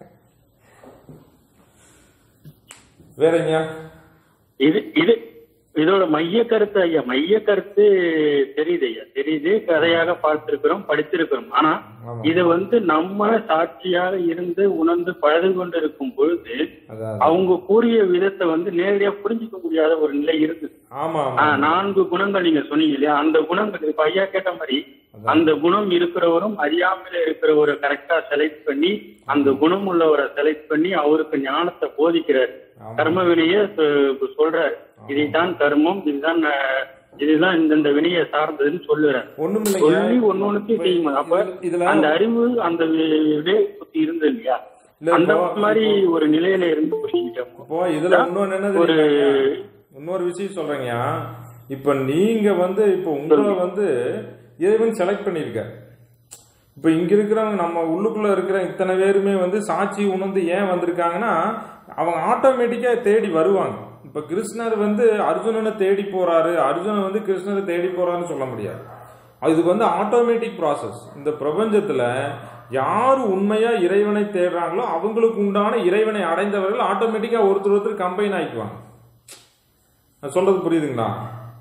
Speaker 1: வேறங்க
Speaker 6: இது இது இதோட மைய கருத்து ஐயா மைய கருத்து தெரியுது ஐயா தெரியுது கதையாக பார்த்திருக்கிறோம் படித்திருக்கிறோம் ஆனா
Speaker 1: ஆமா.
Speaker 6: இது வந்து நம்ம சாட்சியாக இருந்து உணர்ந்து பழகு கொண்டிருக்கும் பொழுது
Speaker 1: அதான்
Speaker 6: அவங்க கூறிய விதத்தை வந்து நேரடியா புரிஞ்சுக்க முடியாத ஒரு நிலை இருக்குது
Speaker 1: ஆமா
Speaker 6: ஆ,
Speaker 1: ஆமா
Speaker 6: நான்கு குணங்கள் நீங்க சொன்னீங்க இல்லையா அந்த குணங்கள் இப்ப ஐயா கேட்ட மாதிரி அந்த குணம் இருக்கிறவரும் அறியாமையில இருக்கிறவரை கரெக்டா செலக்ட் பண்ணி அந்த குணம் உள்ளவரை செலக்ட் பண்ணி அவருக்கு ஞானத்தை போதிக்கிறார்
Speaker 1: ஆமா.
Speaker 6: கர்ம வினைய சொ- சொல்றாரு இதைத்தான் கர்மம் இதுதான் அஹ், இதுதான் இந்தந்த வினையை சார்ந்ததுன்னு சொல்லுறாரு
Speaker 1: ஒண்ணும்
Speaker 6: சொல்லி
Speaker 1: இல்லைங்க
Speaker 6: ஒன்னொன்னுக்கு செய்யும் அப்ப
Speaker 1: இதுல
Speaker 6: அந்த அறிவு அந்த வி- விடைய புத்தி இருந்தது இல்லையா
Speaker 1: இல்ல,
Speaker 6: அந்த
Speaker 1: இப்போ-
Speaker 6: மாதிரி ஒரு நிலையில இருந்து புரிஞ்சுக்கிட்டோம்
Speaker 1: இப்போ இதுல இன்னொன்னு என்ன
Speaker 6: ஒரு-
Speaker 1: தெரியுமாங்க? இன்னொரு விஷயம் சொல்றேங்க இப்ப நீங்க வந்து இப்போ உங்களை வந்து இறைவன் செலக்ட் பண்ணியிருக்காரு இப்ப இங்க இருக்கிறவங்க நம்ம உள்ளுக்குள்ள இருக்கிற இத்தனை பேருமே வந்து சாட்சி உணர்ந்து ஏன் வந்திருக்காங்கன்னா அவங்க ஆட்டோமேட்டிக்கா தேடி வருவாங்க இப்ப கிருஷ்ணர் வந்து அர்ஜுனனை தேடி போறாரு அர்ஜுனன் வந்து கிருஷ்ணரை தேடி போறாருன்னு சொல்ல முடியாது இது வந்து ஆட்டோமேட்டிக் ப்ராசஸ் இந்த பிரபஞ்சத்துல யார் உண்மையா இறைவனை தேடுறாங்களோ அவங்களுக்கு உண்டான இறைவனை அடைந்தவர்கள் ஆட்டோமேட்டிக்கா ஒருத்தர் ஒருத்தர் கம்பைன் ஆயிக்குவாங்க நான் சொல்றது புரியுதுங்களா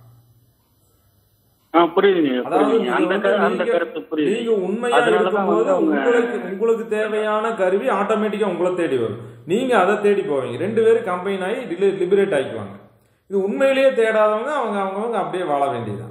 Speaker 6: ஆ, புரியுதுங்க
Speaker 1: அதாவது
Speaker 6: புரியுதுங்க.
Speaker 1: நீங்க
Speaker 6: அந்த
Speaker 1: வந்து
Speaker 6: கரு- அந்த
Speaker 1: நீங்க-
Speaker 6: கருத்து புரியுது
Speaker 1: நீங்க உண்மையா
Speaker 6: அதனாலதான்
Speaker 1: இருக்கும்போது
Speaker 6: வந்து அவங்க
Speaker 1: உங்களுக்கு உங்களுக்கு தேவையான கருவி ஆட்டோமேட்டிக்கா உங்களை தேடி வரும் நீங்க அதை தேடி போவீங்க ரெண்டு பேரும் கம்பைன் ஆகி லிபரேட் ஆகிக்குவாங்க இது உண்மையிலேயே தேடாதவங்க அவங்க அவங்கவங்க அப்படியே வாழ வேண்டியதுதான்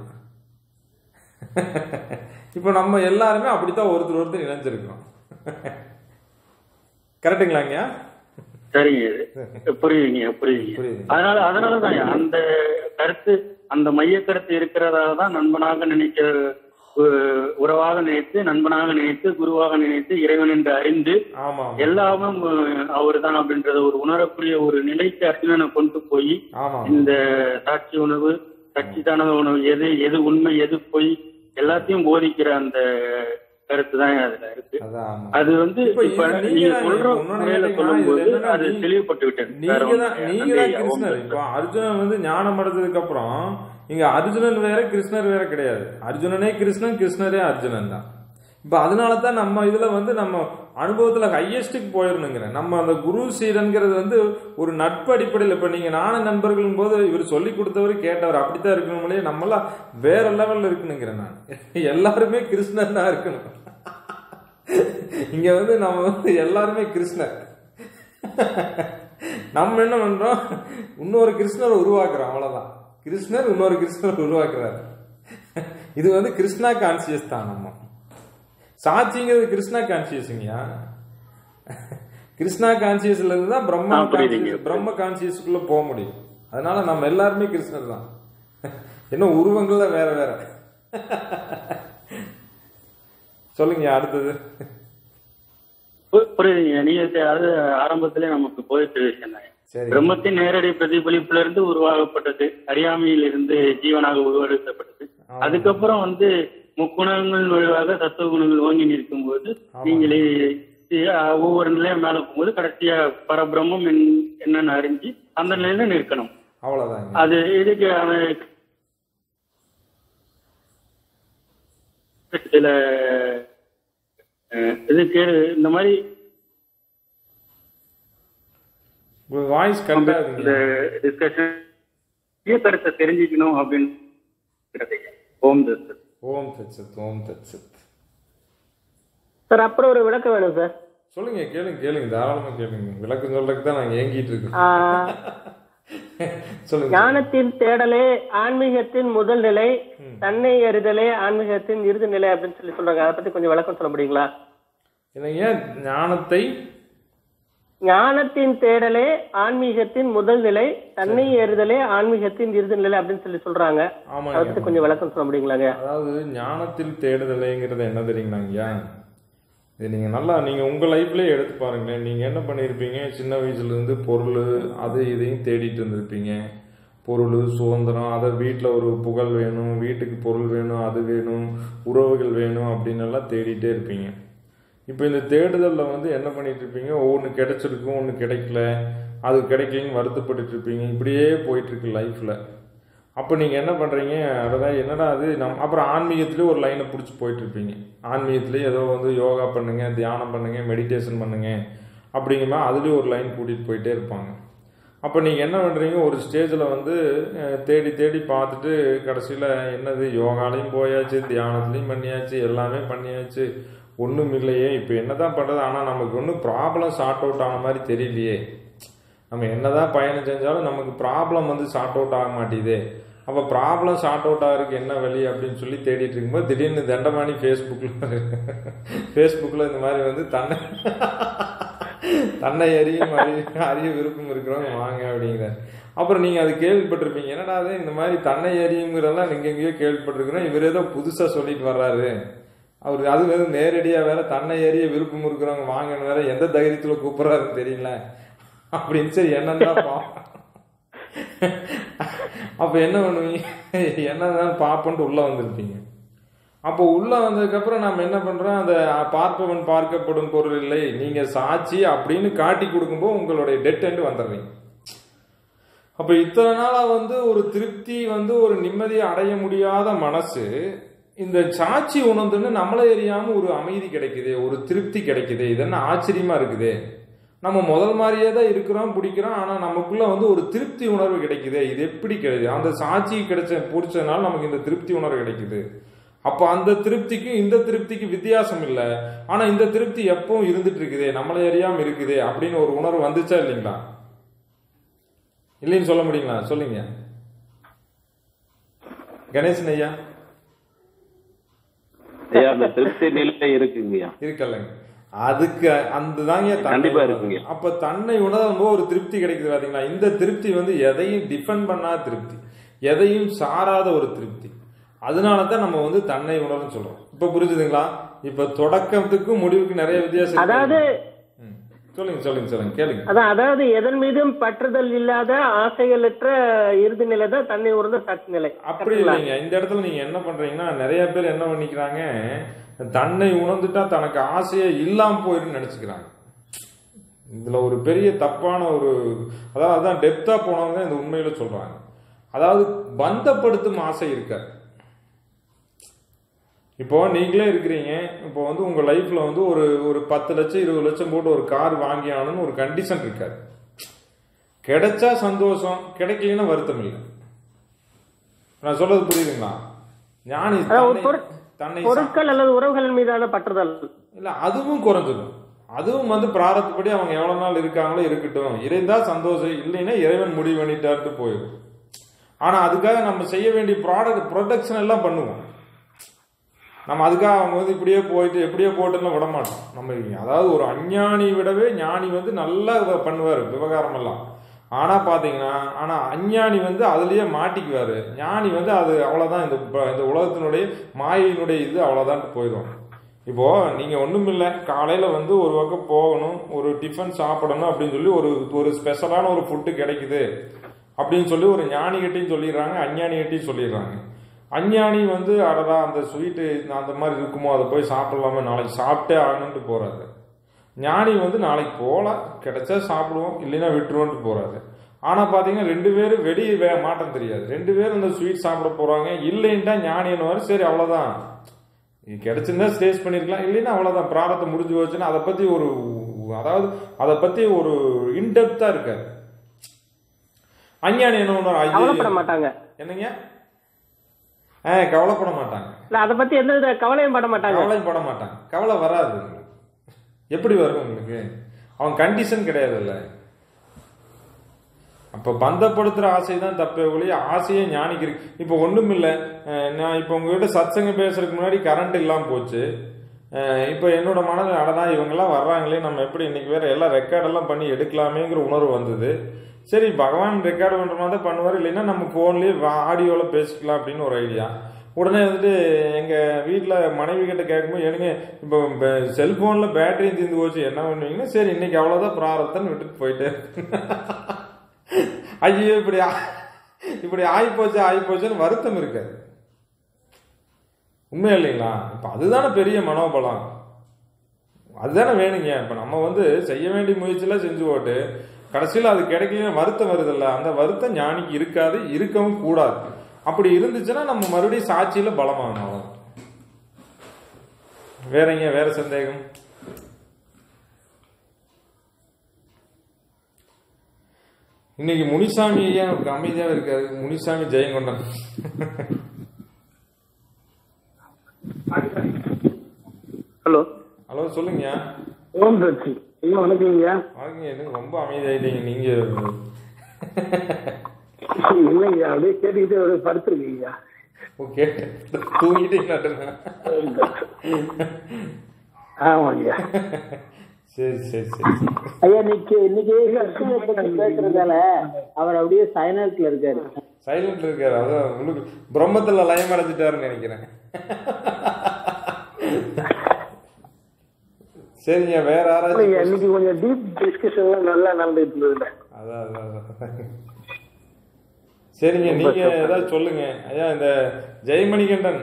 Speaker 1: இப்போ நம்ம எல்லாருமே அப்படித்தான் ஒருத்தர் ஒருத்தர் இணைஞ்சிருக்கிறோம் கரெக்டுங்களாங்க
Speaker 6: சரிங்க புரியுதுங்க புரியுதுங்க
Speaker 1: புரியுது.
Speaker 6: அதனால அதனாலதான் அந்த கருத்து அந்த மைய கருத்து இருக்கிறதால தான் நண்பனாக நினைக்கிற உ- உறவாக நினைத்து நண்பனாக நினைத்து குருவாக நினைத்து இறைவன் என்று அறிந்து
Speaker 1: ஆமா ஆமா.
Speaker 6: எல்லாமே அவர் தான் அப்படின்றத ஒரு உணரக்கூடிய ஒரு நிலைக்கு அர்ஜுனனை கொண்டு போய்
Speaker 1: ஆமா
Speaker 6: இந்த சாட்சி உணவு சச்சிதானத உணவு எது எது உண்மை எது பொய் எல்லாத்தையும் போதிக்கிற அந்த கருத்து தான் அதுல இருக்கு
Speaker 1: அதான் ஆமா
Speaker 6: அது வந்து
Speaker 1: இப்ப
Speaker 6: இப்ப
Speaker 1: இது நீங்க
Speaker 6: நீங்க
Speaker 1: தான்
Speaker 6: சொல்ற
Speaker 1: இன்னொன்னு
Speaker 6: முறையில
Speaker 1: கேட்டீங்கன்னா,
Speaker 6: சொல்லும்போது
Speaker 1: இதுல என்னன்னா
Speaker 6: அது
Speaker 1: நீங்க-
Speaker 6: தெளிவுபட்டு விட்டேன் வேற
Speaker 1: நீங்க
Speaker 6: ஒண்ணும்
Speaker 1: தான்
Speaker 6: கிடையாது.
Speaker 1: நீங்க தான்
Speaker 6: நன்றி ஐயா. ஓம்
Speaker 1: கிருஷ்ணர்
Speaker 6: தத்
Speaker 1: இப்போ அர்ஜுனன் வந்து ஞானம் அடைஞ்சதுக்கு அப்புறம் இங்க அர்ஜுனன் வேற கிருஷ்ணர் வேற கிடையாது அர்ஜுனனே கிருஷ்ணன் கிருஷ்ணரே அர்ஜுனன் தான் இப்போ அதனால தான் நம்ம இதுல வந்து நம்ம அனுபவத்துல ஹையஸ்ட்டுக்கு போயிடணுங்கிறேன் நம்ம அந்த குரு சீடன்கிறது வந்து ஒரு நட்பு அடிப்படையில் இப்ப நீங்க நானும் நண்பர்களும் போது இவர் சொல்லி கொடுத்தவர் கேட்டவர் அப்படித்தான் இருக்கணும்லே நம்மளாம் வேற லெவல்ல இருக்கணுங்கிறேன் நான் எல்லாருமே கிருஷ்ணன் தான் இருக்கணும் இங்க வந்து நம்ம வந்து எல்லாருமே கிருஷ்ணர் நம்ம என்ன பண்றோம் இன்னொரு கிருஷ்ணர் உருவாக்குறோம் அவ்வளவுதான் கிருஷ்ணர் இன்னொரு கிருஷ்ணர் உருவாக்குறாரு இது வந்து கிருஷ்ணா கான்சியஸ் தான் நம்ம சாட்சிங்கிறது கிருஷ்ணா கான்சியஸுங்கயா கிருஷ்ணா கான்சியஸ்ல இருந்து தான் பிரம்மா
Speaker 6: ஆ, புரியுதுங்க.
Speaker 1: conscious- பிரம்ம கான்சியஸ்க்குள்ள போக முடியும் அதனால நம்ம எல்லாருமே கிருஷ்ணர் தான் என்ன உருவங்கள்ல வேற வேற சொல்லுங்க அடுத்தது
Speaker 6: பு- புரியுதுங்க நீங்க தெ- அது ஆரம்பத்திலே நமக்கு போயிட்டு விஷயம் தான்
Speaker 1: சரி
Speaker 6: பிரம்மத்தின் நேரடி பிரதிபலிப்பிலிருந்து உருவாகப்பட்டது அறியாமையில் இருந்து ஜீவனாக உருவெடுக்கப்பட்டது
Speaker 1: ஆமா.
Speaker 6: அதுக்கப்புறம் வந்து முக்குணங்கள் வழியாக சத்துவ குணங்கள் ஓங்கி நிற்கும் போது நீங்களே அஹ், ஒவ்வொரு நிலையும் மேல போகும்போது கடைசியா பரபிரம்மம் என்- என்னன்னு அறிஞ்சு அந்த நிலையில நிற்கணும்
Speaker 1: அவ்வளவுதாங்க
Speaker 6: அது இதுக்கு அவன் சில அஹ், இதுக்கு இந்த மாதிரி
Speaker 1: உங்க வாய்ஸ் கரெக்டா
Speaker 6: இந்த
Speaker 1: இருக்குங்க
Speaker 6: டிஸ்கஷன் கருத்தை தெரிஞ்சுக்கணும் அப்படின்னு ஓம் தத்
Speaker 1: ஓம் தட்சத் ஓம் தட்சத்
Speaker 4: சார் அப்புறம் ஒரு விளக்கம் வேணும் சார்
Speaker 1: சொல்லுங்க கேளுங்க கேளுங்க தாராளமா கேளுங்க விளக்கம் சொல்றதுக்கு தான் நாங்க ஏங்கிட்டு இருக்கோம்
Speaker 4: ஆஹ்,
Speaker 1: சொல்லுங்க
Speaker 4: ஞானத்தின் தேடலே ஆன்மீகத்தின் முதல் நிலை தன்னை அறிதலே ஆன்மீகத்தின் இறுதி நிலை அப்படின்னு சொல்லி சொல்றாங்க அதை பத்தி கொஞ்சம் விளக்கம் சொல்ல முடியுங்களா
Speaker 1: என்னங்க ஞானத்தை
Speaker 4: ஞானத்தின் தேடலே ஆன்மீகத்தின் முதல் நிலை தன்னை அறிதலே ஆன்மீகத்தின் இறுதி நிலை அப்படின்னு சொல்லி சொல்றாங்க அதை பத்தி
Speaker 1: ஆமாங்க
Speaker 4: கொஞ்சம் விளக்கம் சொல்ல முடியுங்களாங்க
Speaker 1: அதாவது ஞானத்தில் தேடுதலைங்கிறது என்ன தெரியுங்களாங்கய்யா இது நீங்கள் நல்லா நீங்கள் உங்கள் லைஃப்லேயே எடுத்து பாருங்களேன் நீங்கள் என்ன பண்ணியிருப்பீங்க சின்ன வயசுலேருந்து பொருள் அது இதையும் தேடிட்டு இருந்திருப்பீங்க பொருள் சுதந்திரம் அதை வீட்டில் ஒரு புகழ் வேணும் வீட்டுக்கு பொருள் வேணும் அது வேணும் உறவுகள் வேணும் அப்படின்னு எல்லாம் தேடிட்டே இருப்பீங்க இப்போ இந்த தேடுதலில் வந்து என்ன பண்ணிட்டு இருப்பீங்க ஒன்று கிடைச்சிருக்கும் ஒன்று கிடைக்கல அது கிடைக்கலன்னு வருத்தப்பட்டுட்டு இருப்பீங்க இப்படியே போயிட்டு இருக்கு லைஃப்பில் அப்போ நீங்கள் என்ன பண்ணுறீங்க அதான் என்னடா அது நம் அப்புறம் ஆன்மீகத்திலே ஒரு லைனை பிடிச்சி போயிட்டு இருப்பீங்க ஆன்மீகத்திலே ஏதோ வந்து யோகா பண்ணுங்க தியானம் பண்ணுங்க மெடிடேஷன் பண்ணுங்க அப்படிங்கிற அதுலேயும் ஒரு லைன் கூட்டிகிட்டு போயிட்டே இருப்பாங்க அப்போ நீங்கள் என்ன பண்ணுறீங்க ஒரு ஸ்டேஜில் வந்து அஹ், தேடி தேடி பார்த்துட்டு கடைசியில் என்னது யோகாலையும் போயாச்சு தியானத்துலையும் பண்ணியாச்சு எல்லாமே பண்ணியாச்சு ஒன்றும் இல்லையே இப்போ என்னதான் பண்ணுறது ஆனால் நமக்கு ஒன்றும் ப்ராப்ளம் சார்ட் அவுட் ஆன மாதிரி தெரியலையே நம்ம என்னதான் பயணம் செஞ்சாலும் நமக்கு ப்ராப்ளம் வந்து சார்ட் அவுட் ஆக மாட்டேங்குதே அப்போ ப்ராப்ளம் சார்ட் அவுட் ஆகிறதுக்கு என்ன வழி அப்படின்னு சொல்லி தேடிட்டு இருக்கும்போது திடீர்னு தண்டமானி ஃபேஸ்புக்கில் ஃபேஸ்புக்கில் இந்த மாதிரி வந்து தன்னை தன்னை அறியும் அறிய அறிய விருப்பம் இருக்கிறவங்க வாங்க அப்படிங்கிற அப்புறம் நீங்கள் அது கேள்விப்பட்டிருப்பீங்க என்னடா அது இந்த மாதிரி தன்னை அறியுங்கிறதெல்லாம் நீங்கள் எங்கேயோ கேள்விப்பட்டிருக்கிறோம் இவர் ஏதோ புதுசாக சொல்லிட்டு வர்றாரு அவர் அது வந்து நேரடியாக வேற தன்னை அறிய விருப்பம் இருக்கிறவங்க வாங்கன்னு வேற எந்த தைரியத்தில் கூப்பிட்றாருன்னு தெரியல அப்படின்னு சரி என்னன்னு தான் அப்போ என்ன பண்ணுவீங்க என்னதான் பார்ப்பன்ட்டு உள்ளே வந்திருப்பீங்க அப்போ உள்ள வந்ததுக்கப்புறம் நம்ம என்ன பண்றோம் அந்த பார்ப்பவன் பார்க்கப்படும் பொருள் இல்லை நீங்க சாட்சி அப்படின்னு காட்டி கொடுக்கும்போது உங்களுடைய டெட் எண்டு வந்துடுறீங்க அப்ப இத்தனை நாளா வந்து ஒரு திருப்தி வந்து ஒரு நிம்மதியை அடைய முடியாத மனசு இந்த சாட்சி உணர்ந்துன்னு நம்மளை எரியாம ஒரு அமைதி கிடைக்குது ஒரு திருப்தி கிடைக்குது இது என்ன ஆச்சரியமா இருக்குது நம்ம முதல் மாதிரியே தான் இருக்கிறோம் பிடிக்கிறோம் ஆனா நமக்குள்ள வந்து ஒரு திருப்தி உணர்வு கிடைக்குது இது எப்படி கிடைக்குது அந்த சாட்சி கிடைச்ச பிடிச்சதுனால நமக்கு இந்த திருப்தி உணர்வு கிடைக்குது அப்போ அந்த திருப்திக்கும் இந்த திருப்திக்கு வித்தியாசம் இல்லை ஆனா இந்த திருப்தி எப்பவும் இருந்துட்டு இருக்குதே நம்மளை அறியாம இருக்குதே அப்படின்னு ஒரு உணர்வு வந்துச்சா இல்லைங்களா இல்லைன்னு சொல்ல முடியுங்களா சொல்லுங்க கணேசன் ஐயா
Speaker 2: ஐயா அந்த திருப்தி நிலை இருக்குங்கய்யா
Speaker 1: இருக்கல்லங்க அதுக்கு அந்த தாங்க தன்னை
Speaker 2: கண்டிப்பா
Speaker 1: உணர்வு.
Speaker 2: இருக்குங்க.
Speaker 1: அப்ப தன்னை உணரும் போது ஒரு திருப்தி கிடைக்குது பாத்தீங்களா இந்த திருப்தி வந்து எதையும் டிஃபெண்ட் பண்ணாத திருப்தி எதையும் சாராத ஒரு திருப்தி அதனால தான் நம்ம வந்து தன்னை உணர்ன்னு சொல்றோம் இப்ப புரிஞ்சுதுங்களா இப்ப தொடக்கத்துக்கும் முடிவுக்கு நிறைய வித்தியாசம் இருக்கு.
Speaker 4: அதாவது
Speaker 1: ம். சொல்லுங்க சொல்லுங்க சொல்லுங்க கேளுங்க
Speaker 4: அதான் அதாவது எதன் மீதும் பற்றுதல் இல்லாத ஆசைகளற்ற இறுதி நிலை தான் தன்னை உணர்ந்த சக்தி நிலை
Speaker 1: அப்படி இல்லைங்க இந்த இடத்துல நீங்க என்ன பண்றீங்கன்னா நிறைய பேர் என்ன பண்ணிக்கிறாங்க தன்னை உணர்ந்துட்டா தனக்கு ஆசையே இல்லாம போயிருந்து நினைச்சுக்கிறாங்க இதுல ஒரு பெரிய தப்பான ஒரு அதாவது அதான் டெப்தா போனவங்க தான் இந்த உண்மையில சொல்றாங்க அதாவது பந்தப்படுத்தும் ஆசை இருக்காது இப்போ நீங்களே இருக்கிறீங்க இப்போ வந்து உங்க லைஃப்ல வந்து ஒரு ஒரு பத்து லட்சம் இருபது லட்சம் போட்டு ஒரு கார் வாங்கி ஆகணும்னு ஒரு கண்டிஷன் இருக்காது கிடைச்சா சந்தோஷம் கிடைக்கலன்னா வருத்தம் இல்லை நான் சொல்றது புரியுதுங்களா ஞானி
Speaker 4: அதான் ஒரு
Speaker 1: தன்னை-
Speaker 4: பொருள்-
Speaker 1: தன்னை சா-
Speaker 4: பொருட்கள் அல்லது உறவுகள் மீதான பற்றுதல்
Speaker 1: இல்ல அதுவும் குறைஞ்சிடும் அதுவும் வந்து பிராரத்துப்படி அவங்க எவ்வளவு நாள் இருக்காங்களோ இருக்கட்டும் இருந்தா சந்தோஷம் இல்லைன்னா இறைவன் முடிவு பண்ணிட்டாட்டு போயிடும் ஆனா அதுக்காக நம்ம செய்ய வேண்டிய ப்ராடக்ட் ப்ரொடக்ஷன் எல்லாம் பண்ணுவோம் நம்ம அதுக்காக அவங்க வந்து இப்படியே போயிட்டு எப்படியே போட்டுலாம் விட மாட்டோம் நம்ம அதாவது ஒரு அஞ்ஞானி விடவே ஞானி வந்து நல்லா இவ- பண்ணுவாரு விவகாரம் எல்லாம் ஆனா பாத்தீங்கன்னா ஆனா அஞ்ஞானி வந்து அதுலயே மாட்டிக்குவாரு ஞானி வந்து அது அவ்வளவுதான் இந்த ப- இந்த உலகத்தினுடைய மாயினுடைய இது அவ்வளவுதான் போயிடும் இப்போ நீங்க ஒண்ணுமில்ல காலையில வந்து ஒரு பக்கம் போகணும் ஒரு டிஃபன் சாப்பிடணும் அப்படின்னு சொல்லி ஒரு ஒரு ஸ்பெஷலான ஒரு ஃபுட்டு கிடைக்குது அப்படின்னு சொல்லி ஒரு ஞானிகிட்டையும் சொல்லிடுறாங்க அஞ்ஞானிகிட்டையும் சொல்லிடுறாங்க அஞ்ஞானி வந்து அடடா அந்த ஸ்வீட்டு அந்த மாதிரி இருக்குமோ அதை போய் சாப்பிடலாமா நாளைக்கு சாப்பிட்டே ஆகணும்ட்டு போறாரு ஞானி வந்து நாளைக்கு போகலாம் கிடைச்சா சாப்பிடுவோம் இல்லைன்னா விட்டுருவோன்ட்டு போறாரு ஆனா பாத்தீங்கன்னா ரெண்டு பேரும் வெளியே வே மாட்டம் தெரியாது ரெண்டு பேரும் அந்த ஸ்வீட் சாப்பிட போறாங்க இல்லைன்ட்டா ஞானி என்னவாரு சரி அவ்வளவுதான் இது கிடைச்சிருந்தா ஸ்டேஜ் பண்ணிருக்கலாம் இல்லைன்னா அவ்வளவுதான் பிராரத்தை முடிஞ்சு போச்சுன்னா அதை பத்தி ஒரு அதாவது அதை பத்தி ஒரு இன்டெப்தா இருக்காது அஞ்ஞானி என்ன பண்ணுவார்
Speaker 4: கவலைப்பட
Speaker 1: ஐயோ
Speaker 4: மாட்டாங்க
Speaker 1: என்னங்க ஆ கவலைப்பட மாட்டாங்க
Speaker 4: இல்ல அதை பத்தி எந்த வித கவலையும் பட மாட்டாங்க
Speaker 1: கவலையும் பட மாட்டாங்க கவலை வராது உங்களுக்கு. எப்படி வரும் உங்களுக்கு அவன் கண்டிஷன் கிடையாதுல்ல அப்ப பந்தப்படுத்துற ஆசை தான் தப்பே ஒழிய ஆசையே ஞானிக்கு இருக்கு இப்போ ஒண்ணும் இல்ல அஹ் நான் இப்போ உங்ககிட்ட சத்சங்க பேசுறதுக்கு முன்னாடி கரண்ட் இல்லாம போச்சு அஹ் இப்போ என்னோட மனதில் அடடா இவங்கெல்லாம் வர்றாங்களே நம்ம எப்படி இன்னைக்கு வேற எல்லாம் ரெக்கார்ட் எல்லாம் பண்ணி எடுக்கலாமேங்கிற உணர்வு வந்தது சரி பகவான் ரெக்கார்டு பண்ற மாதிரி தான் பண்ணுவார் இல்லைன்னா நம்ம ஃபோன்லேயே ஆடியோவில் பேசிக்கலாம் அப்படின்னு ஒரு ஐடியா உடனே வந்துட்டு எங்க வீட்டில் மனைவி கிட்ட கேட்கும்போது எனக்கு இப்போ செல்போனில் பேட்டரி தீர்ந்து போச்சு என்ன பண்ணுவீங்கன்னா சரி இன்னைக்கு அவ்வளோதான் பிராரத்தன்னு விட்டுட்டு போயிட்டு ஐயோ இப்படி ஆ- இப்படி ஆயிப்போச்சு ஆயிப்போச்சுன்னு வருத்தம் இருக்காது உண்மை இல்லைங்களா இப்போ அதுதானே பெரிய மனோபலம் அதுதானே வேணுங்க இப்போ நம்ம வந்து செய்ய வேண்டிய முயற்சியெல்லாம் செஞ்சு போட்டு கடைசியில் அது கிடைக்கல வருத்தம் வருதில்ல அந்த வருத்தம் ஞானிக்கு இருக்காது இருக்கவும் கூடாது அப்படி இருந்துச்சுன்னா நம்ம மறுபடியும் சாட்சியில பலமாகணும் அவ்வளவுதான். வேறங்க வேற சந்தேகம் இன்னைக்கு முனிசாமி ஐயா நமக்கு அமைதியாக இருக்காரு முனிசாமி ஜெயங்கொண்டன்
Speaker 8: ஹலோ
Speaker 1: ஹலோ சொல்லுங்க
Speaker 8: ஓம் சச்சி ஐயா வணக்கம்யா
Speaker 1: வாங்க எனக்கு ரொம்ப அமைதியாயிட்டீங்க நீங்க
Speaker 8: இல்லைங்கய்யா அப்படியே கேட்டுக்கிட்டே அப்படியே படுத்துருக்கீங்க
Speaker 1: ஓகே தூங்கிட்டீங்களா
Speaker 8: ஆமாங்கய்யா
Speaker 1: சரி சரி சரி
Speaker 3: ஐயா இன்னைக்கு இன்னைக்கு கிறிஸ்துவ பத்தி பேசுறதால அவர் அப்படியே சைலண்ட்ல இருக்காரு
Speaker 1: சைலண்ட் இருக்காரு அதான் உங்களுக்கு பிரம்மத்துல லயம் அடைஞ்சிட்டாருன்னு நினைக்கிறேன் சரிங்க வேற
Speaker 8: இல்லைங்க
Speaker 1: யாராச்சும்
Speaker 8: இன்னைக்கு கொஞ்சம் டீப் டிஸ்கஷன்லாம் நல்லா நடந்துட்டு இருந்ததுல
Speaker 1: அதான் அதான் அதான். சரிங்க நீங்க ஏதாவது சொல்லுங்க ஐயா இந்த ஜெயமணிகண்டன்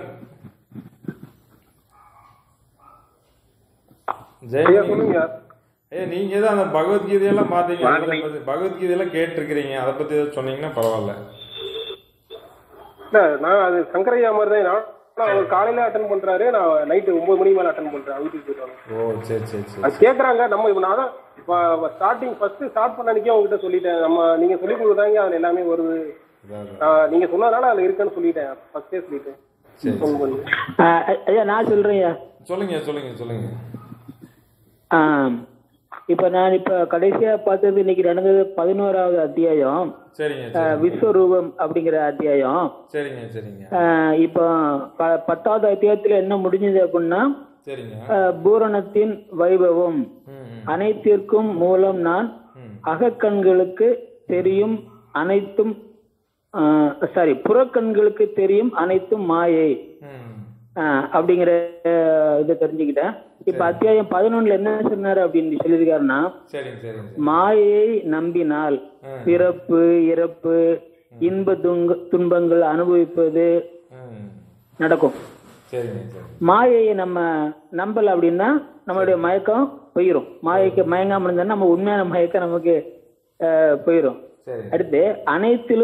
Speaker 7: ஐயா
Speaker 1: ஜெயமணி
Speaker 7: சொல்லுங்க
Speaker 1: ஐயா நீங்க ஏதோ அந்த பகவத்கீதையெல்லாம் பாத்தீங்க அதை பத்தி பகவத்கீதையெல்லாம் கேட்டிருக்கிறீங்க அதை பத்தி ஏதாவது சொன்னீங்கன்னா பரவாயில்ல
Speaker 7: இல்ல நான் அது சங்கரையா மாதிரி தான் நான் ஆனா அவர் காலையில அட்டன் பண்றாரு நான் நைட்டு ஒன்பது மணிக்கு மேல அட்டன் பண்றேன் வீட்டுக்கு போயிட்டு வரேன்.
Speaker 1: ஓ சரி சரி சரி
Speaker 7: அது கேக்குறாங்க நம்ம இப்ப நான் தான் ஸ்டார்டிங் ஃபர்ஸ்ட் ஸ்டார்ட் பண்ண அன்னைக்கே உங்ககிட்ட சொல்லிட்டேன் நம்ம நீங்க சொல்லி கொடுத்தாங்க அதுல எல்லாமே வருது
Speaker 1: அதான், அதான்.
Speaker 7: நான் நீங்க சொன்னதுனால அதுல இருக்குன்னு சொல்லிட்டேன் ஃபர்ஸ்டே சொல்லிட்டேன்
Speaker 1: சரி
Speaker 7: ஃபோன் பண்ணி
Speaker 3: ஆஹ் ஐ- ஐயா நான் சொல்றேன் ஐயா
Speaker 1: சொல்லுங்க சொல்லுங்க சொல்லுங்க
Speaker 3: ஆஹ் இப்ப நான் இப்ப கடைசியா பார்த்தது இன்னைக்கு நடந்தது பதினோராவது அத்தியாயம்
Speaker 1: சரிங்க
Speaker 3: ஆஹ்
Speaker 1: சரி
Speaker 3: விஸ்வரூபம் அப்படிங்கிற அத்தியாயம்
Speaker 1: சரிங்க சரிங்க
Speaker 3: ஆஹ் இப்போ ப- பத்தாவது அத்தியாயத்துல என்ன முடிஞ்சது அப்படின்னா
Speaker 1: சரிங்க
Speaker 3: ஆஹ் பூரணத்தின் வைபவம்
Speaker 1: ம், ம்,
Speaker 3: அனைத்திற்கும் மூலம் நான்
Speaker 1: ம்.
Speaker 3: அகக்கண்களுக்கு தெரியும் அனைத்தும் சாரி புறக்கண்களுக்கு தெரியும் அனைத்தும் மாயை
Speaker 1: ம்.
Speaker 3: ஆஹ் அப்படிங்கிற ஆஹ் இதை தெரிஞ்சுக்கிட்டேன் இப்ப அத்தியாயம் பதினொன்னுல என்ன சொன்னாரு அப்படின்னு சொல்லியிருக்காருன்னா
Speaker 1: சரிங்க சரிங்க சரி.
Speaker 3: மாயையை நம்பினால்
Speaker 1: ம்.
Speaker 3: பிறப்பு இறப்பு இன்ப துங்க துன்பங்கள் அனுபவிப்பது
Speaker 1: ம்.
Speaker 3: நடக்கும்
Speaker 1: சரிங்க சரி
Speaker 3: மாயையை நம்ம நம்பல அப்படின்னா நம்மளுடைய மயக்கம் போயிடும் மாயைக்கு மயங்காம இருந்தா நம்ம உண்மையான மயக்கம் நமக்கு ஆஹ், போயிடும்
Speaker 1: சரி
Speaker 3: அடுத்து அனைத்திலும்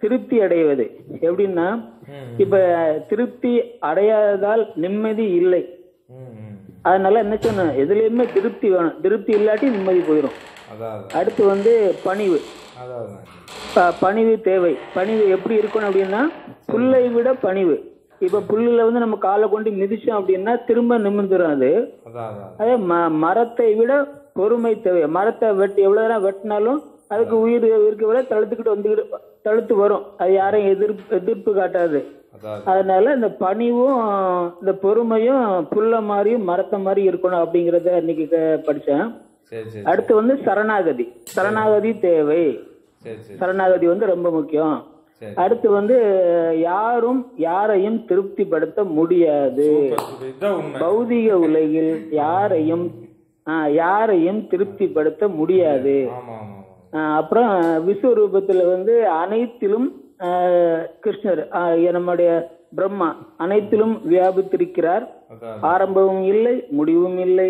Speaker 3: திருப்தி அடைவது எப்படின்னா இப்ப திருப்தி அடையாததால் நிம்மதி இல்லை
Speaker 1: ம், ம்.
Speaker 3: அதனால என்ன சொன்ன எதுலயுமே திருப்தி வேணும் திருப்தி இல்லாட்டி நிம்மதி போயிடும்
Speaker 1: அதான் அதான்.
Speaker 3: அடுத்து வந்து பணிவு
Speaker 1: அதான் அதான்.
Speaker 3: ப- பணிவு தேவை பணிவு எப்படி இருக்கணும் அப்படின்னா புல்லை விட பணிவு இப்ப புல்லுல வந்து நம்ம காலை கொண்டு மிதிச்சோம் அப்படின்னா திரும்ப நிமிர்ந்துடும் அது
Speaker 1: அதான் அதான்.
Speaker 3: அதே ம- மரத்தை விட பொறுமை தேவை மரத்தை வெட்டி எவ்வளவு நேரம் வெட்டினாலும் அதுக்கு உயிர் இருக்க விட தழுத்துக்கிட்டு வந்துக்கிட்டு தழுத்து வரும் அது யாரையும் எதிர்ப்பு எதிர்ப்பு காட்டாது
Speaker 1: அதான் அதான்.
Speaker 3: அதனால இந்த பணிவும் இந்த பொறுமையும் புல்ல மாதிரியும் மரத்தை மாதிரி இருக்கணும் அப்படிங்கறத இன்னைக்கு க- படிச்சேன்
Speaker 1: சரி சரி
Speaker 3: அடுத்து வந்து சரணாகதி சரணாகதி தேவை
Speaker 1: சரி சரி
Speaker 3: சரணாகதி வந்து ரொம்ப முக்கியம்
Speaker 1: சரி.
Speaker 3: அடுத்து வந்து யாரும் யாரையும் திருப்திப்படுத்த முடியாது
Speaker 1: சூப்பர், சூப்பர். இதுதான் உண்மை
Speaker 3: பௌதிக உலகில் யாரையும் ஆ, யாரையும் திருப்திப்படுத்த முடியாது
Speaker 1: ஆமா ஆமா ஆமா
Speaker 3: ஆ, அப்புறம் விஸ்வரூபத்துல வந்து அனைத்திலும் ஆ, கிருஷ்ணர் ஆ, நம்முடைய பிரம்மா அனைத்திலும் வியாபித்திருக்கிறார்
Speaker 1: அதான்
Speaker 3: ஆரம்பமும் இல்லை முடிவும் இல்லை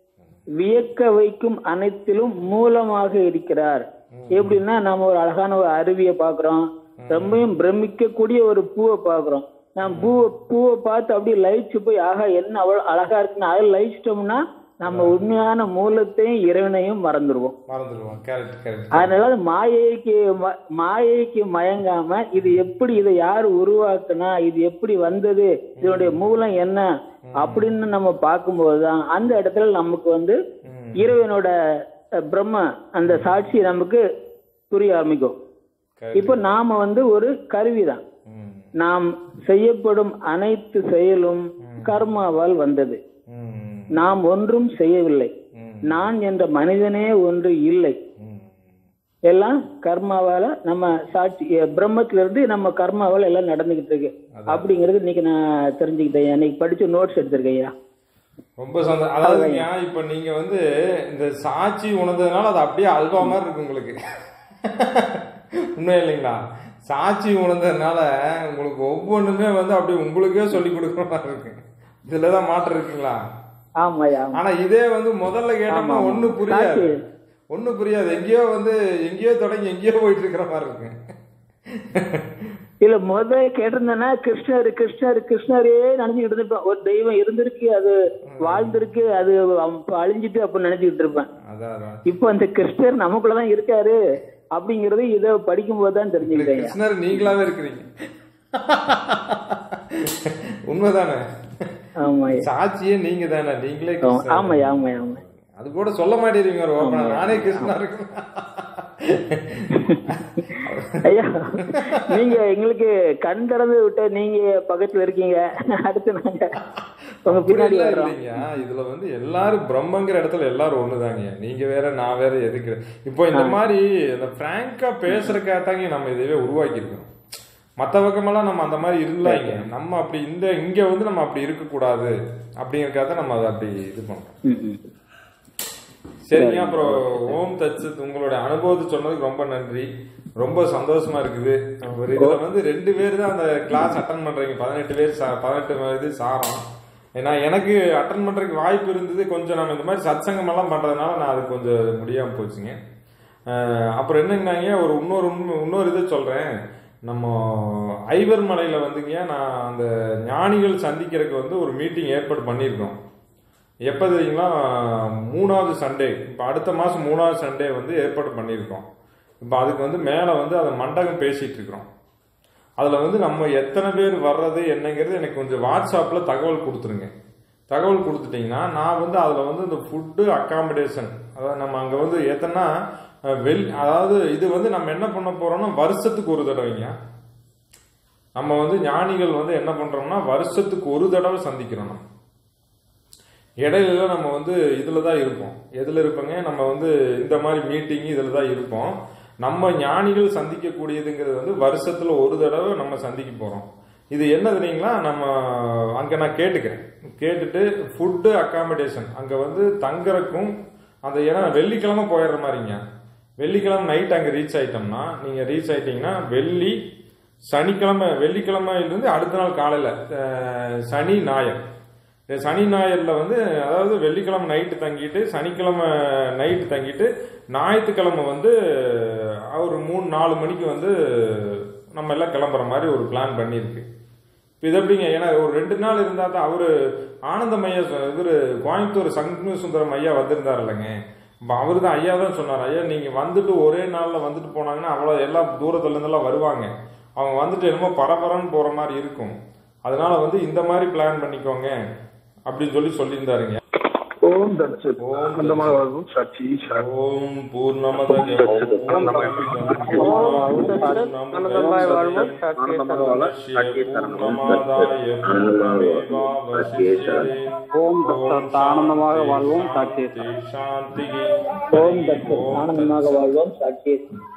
Speaker 3: வியக்க வைக்கும் அனைத்திலும் மூலமாக இருக்கிறார் எப்படின்னா நம்ம ஒரு அழகான ஒரு அருவியை பாக்குறோம் ரொம்பவும் பிரமிக்கக்கூடிய ஒரு பூவை பாக்குறோம் நாம் பூவை பூவை பார்த்து அப்படியே லயிச்சு போய் ஆகா என்ன அவ்வளவு அழகா இருக்குன்னு அதில் லயிச்சிட்டோம்னா நம்ம உண்மையான மூலத்தையும் இறைவனையும் மறந்துடுவோம்
Speaker 1: மறந்துடுவோம் கரெக்ட் கரெக்ட்
Speaker 3: அதனால அது மாயைக்கு ம- மாயைக்கு மயங்காம இது எப்படி இதை யார் உருவாக்குனா இது எப்படி வந்தது இதனுடைய மூலம் என்ன அப்படின்னு நம்ம பார்க்கும்போது தான் அந்த இடத்துல நமக்கு வந்து இறைவனோட அஹ், பிரம்ம அந்த சாட்சி நமக்கு புரிய ஆரம்பிக்கும் இப்போ நாம வந்து ஒரு கருவிதான்
Speaker 1: ம்
Speaker 3: நாம் செய்யப்படும் அனைத்து செயலும் கர்மாவால் வந்தது
Speaker 1: ம்
Speaker 3: நாம் ஒன்றும் செய்யவில்லை நான் என்ற மனிதனே ஒன்று இல்லை
Speaker 1: ம்
Speaker 3: எல்லாம் கர்மாவால நம்ம சாட்சி அஹ் பிரம்மத்துல இருந்து நம்ம கர்மாவால எல்லாம் நடந்துகிட்டு இருக்கு அப்படிங்கறது இன்னைக்கு நான் தெரிஞ்சுக்கிட்டேன் இன்னைக்கு படிச்ச நோட்ஸ் எடுத்திருக்கேன் ஐயா
Speaker 1: ரொம்ப சந்தோஷம் அதாவதுங்க இப்ப நீங்க வந்து இந்த சாட்சி உணர்ந்ததுனால அது அப்படியே அல்வா மாதிரி இருக்கு உங்களுக்கு உண்மை இல்லைங்களா சாட்சி உணர்ந்ததுனால உங்களுக்கு ஒவ்வொன்றுமே வந்து அப்படியே உங்களுக்கே சொல்லி கொடுக்குற மாதிரி இருக்கு இதுலதான் மாற்றம் இருக்குங்களா
Speaker 3: ஆமாய்யா ஆமா.
Speaker 1: ஆனா இதே வந்து முதல்ல கேட்டோம்னா
Speaker 3: ஆமா.
Speaker 1: ஒண்ணு புரியாது
Speaker 3: சாட்சி.
Speaker 1: ஒண்ணு புரியாது எங்கேயோ வந்து எங்கேயோ தொடங்கி எங்கேயோ போயிட்டு இருக்கிற மாதிரி இருக்கு
Speaker 3: இல்ல முத கேட்டிருந்தேன்னா கிருஷ்ணர் கிருஷ்ணர் கிருஷ்ணரே நினைச்சுக்கிட்டு இருந்திருப்பேன் ஒரு தெய்வம் இருந்திருக்கு அது வாழ்ந்திருக்கு அது அப்ப அழிஞ்சிட்டு அப்ப நினைச்சுக்கிட்டு இருப்பேன்
Speaker 1: அதான் அதான்
Speaker 3: இப்போ அந்த கிருஷ்ணர் நமக்குள்ளதான் இருக்காரு அப்படிங்கறது இதை படிக்கும் போது தான் தெரிஞ்சுக்கிட்டேன் ஐயா.
Speaker 1: கிருஷ்ணர் நீங்களாவே இருக்கிறீங்க உண்மைதானே
Speaker 3: ஆமா ஐயா.
Speaker 1: சாட்சியே நீங்க தானே நீங்களே
Speaker 3: ஆமா
Speaker 1: கிருஷ்ணர்.
Speaker 3: ஆமாய்யா ஆமாய்யா ஆமா
Speaker 1: அது கூட சொல்ல மாட்டேறீங்க ஒரு ஓப்பனா நானே கிருஷ்ணா இருக்கேன்
Speaker 3: ஐயா நீங்க எங்களுக்கு கண் திறந்து விட்ட நீங்க பக்கத்துல இருக்கீங்க அடுத்து நாங்க உங்க பின்னாடி
Speaker 1: அப்படிலாம்
Speaker 3: வர்றோம்
Speaker 1: இல்லைங்க இதுல வந்து எல்லாரும் பிரம்மங்கிற இடத்துல எல்லாரும் ஒண்ணுதாங்க நீங்க வேற நான் வேற எதுக்கு இப்போ இந்த மாதிரி இந்த பிராங்கா பேசுறதுக்காக தாங்க நம்ம இதுவே உருவாக்கி இருக்கோம் மற்ற பக்கமெல்லாம் நம்ம அந்த மாதிரி இருந்தாங்க நம்ம அப்படி இந்த இங்க வந்து நம்ம அப்படி இருக்கக்கூடாது அப்படிங்கறதுக்காக தான் நம்ம அதை அப்படி இது பண்றோம்
Speaker 3: ம், ம்.
Speaker 1: சரிங்க அப்புறம் ஓம் தச்சு உங்களோட அனுபவத்தை சொன்னதுக்கு ரொம்ப நன்றி ரொம்ப சந்தோஷமா இருக்குது ஒரு இதுல வந்து ரெண்டு பேர் தான் அந்த கிளாஸ் அட்டன் பண்றீங்க பதினெட்டு பேர் சா- பதினெட்டு இது சாரம் ஏன்னா எனக்கு அட்டன் பண்றதுக்கு வாய்ப்பு இருந்தது கொஞ்சம் நம்ம இந்த மாதிரி சத்சங்கம் எல்லாம் பண்றதுனால நான் அது கொஞ்சம் முடியாம போச்சுங்க அஹ் அப்புறம் என்னங்கன்னாங்க ஒரு இன்னொரு உண்மை- இன்னொரு இது சொல்றேன் நம்ம ஐவர் மலையில வந்துங்க நான் அந்த ஞானிகள் சந்திக்கிறதுக்கு வந்து ஒரு மீட்டிங் ஏற்பாடு பண்ணியிருக்கோம் எப்போ தெரியுங்களா மூணாவது சண்டே இப்போ அடுத்த மாதம் மூணாவது சண்டே வந்து ஏற்பாடு பண்ணியிருக்கோம் இப்போ அதுக்கு வந்து மேலே வந்து அதை மண்டபம் பேசிகிட்டு இருக்கிறோம் அதில் வந்து நம்ம எத்தனை பேர் வர்றது என்னங்கிறது எனக்கு கொஞ்சம் வாட்ஸ்அப்பில் தகவல் கொடுத்துருங்க தகவல் கொடுத்துட்டிங்கன்னா நான் வந்து அதில் வந்து இந்த ஃபுட்டு அக்காமடேஷன் அதாவது நம்ம அங்கே வந்து எத்தனா வெல் அதாவது இது வந்து நம்ம என்ன பண்ண போகிறோம்னா வருஷத்துக்கு ஒரு தடவைங்க நம்ம வந்து ஞானிகள் வந்து என்ன பண்ணுறோம்னா வருஷத்துக்கு ஒரு தடவை சந்திக்கிறோம் நம்ம இடையில நம்ம வந்து இதில் தான் இருப்போம் எதில் இருப்போங்க நம்ம வந்து இந்த மாதிரி மீட்டிங் இதில் தான் இருப்போம் நம்ம ஞானிகள் சந்திக்கக்கூடியதுங்கிறது வந்து வருஷத்தில் ஒரு தடவை நம்ம சந்திக்க போகிறோம் இது என்ன தெரியுங்களா நம்ம அங்கே நான் கேட்டுக்கிறேன் கேட்டுட்டு ஃபுட்டு அக்காமடேஷன் அங்கே வந்து தங்குறக்கும் அந்த ஏன்னா வெள்ளிக்கிழமை போயிடுற மாதிரிங்க வெள்ளிக்கிழமை நைட் அங்கே ரீச் ஆயிட்டோம்னா நீங்கள் ரீச் ஆயிட்டீங்கன்னா வெள்ளி சனிக்கிழமை வெள்ளிக்கிழமையிலிருந்து அடுத்த நாள் காலையில் சனி ஞாயிறு இந்த சனி ஞாயிறுல வந்து அதாவது வெள்ளிக்கிழமை நைட்டு தங்கிட்டு சனிக்கிழமை நைட்டு தங்கிட்டு ஞாயிற்றுக்கிழமை வந்து ஒரு மூணு நாலு மணிக்கு வந்து நம்ம எல்லாம் கிளம்புற மாதிரி ஒரு பிளான் பண்ணியிருக்கு இப்போ இது எப்படிங்க ஏன்னா ஒரு ரெண்டு நாள் இருந்தால் தான் அவர் ஆனந்தமையா இவர் கோயம்புத்தூர் சங்கு சுந்தரம் ஐயா வந்திருந்தார் இல்லைங்க இப்போ அவர் தான் ஐயா தான் சொன்னார் ஐயா நீங்கள் வந்துட்டு ஒரே நாளில் வந்துட்டு போனாங்கன்னா அவ்வளோ எல்லாம் தூரத்துல இருந்தெல்லாம் வருவாங்க அவங்க வந்துட்டு என்னமோ பரபரன்னு போகிற மாதிரி இருக்கும் அதனால வந்து இந்த மாதிரி பிளான் பண்ணிக்கோங்க அப்படின்னு சொல்லி சொல்லியிருந்தாருங்க
Speaker 8: ஓம் தட்சத்
Speaker 1: ஓம்
Speaker 8: ஆனந்தமாக வாழ்வும் சாட்சி சாட்சி
Speaker 1: ஓம் பூர்ணமதக
Speaker 4: ஆனந்தமாய் வாழ்வோம் சாட்சியை தருவோம்.
Speaker 1: ஓம்
Speaker 3: ஆனந்தமாக வாழ்வோம் சாட்சியை
Speaker 1: சாந்தி
Speaker 3: ஓம் தட்சத் ஆனந்தமாக வாழ்வோம் சாட்சி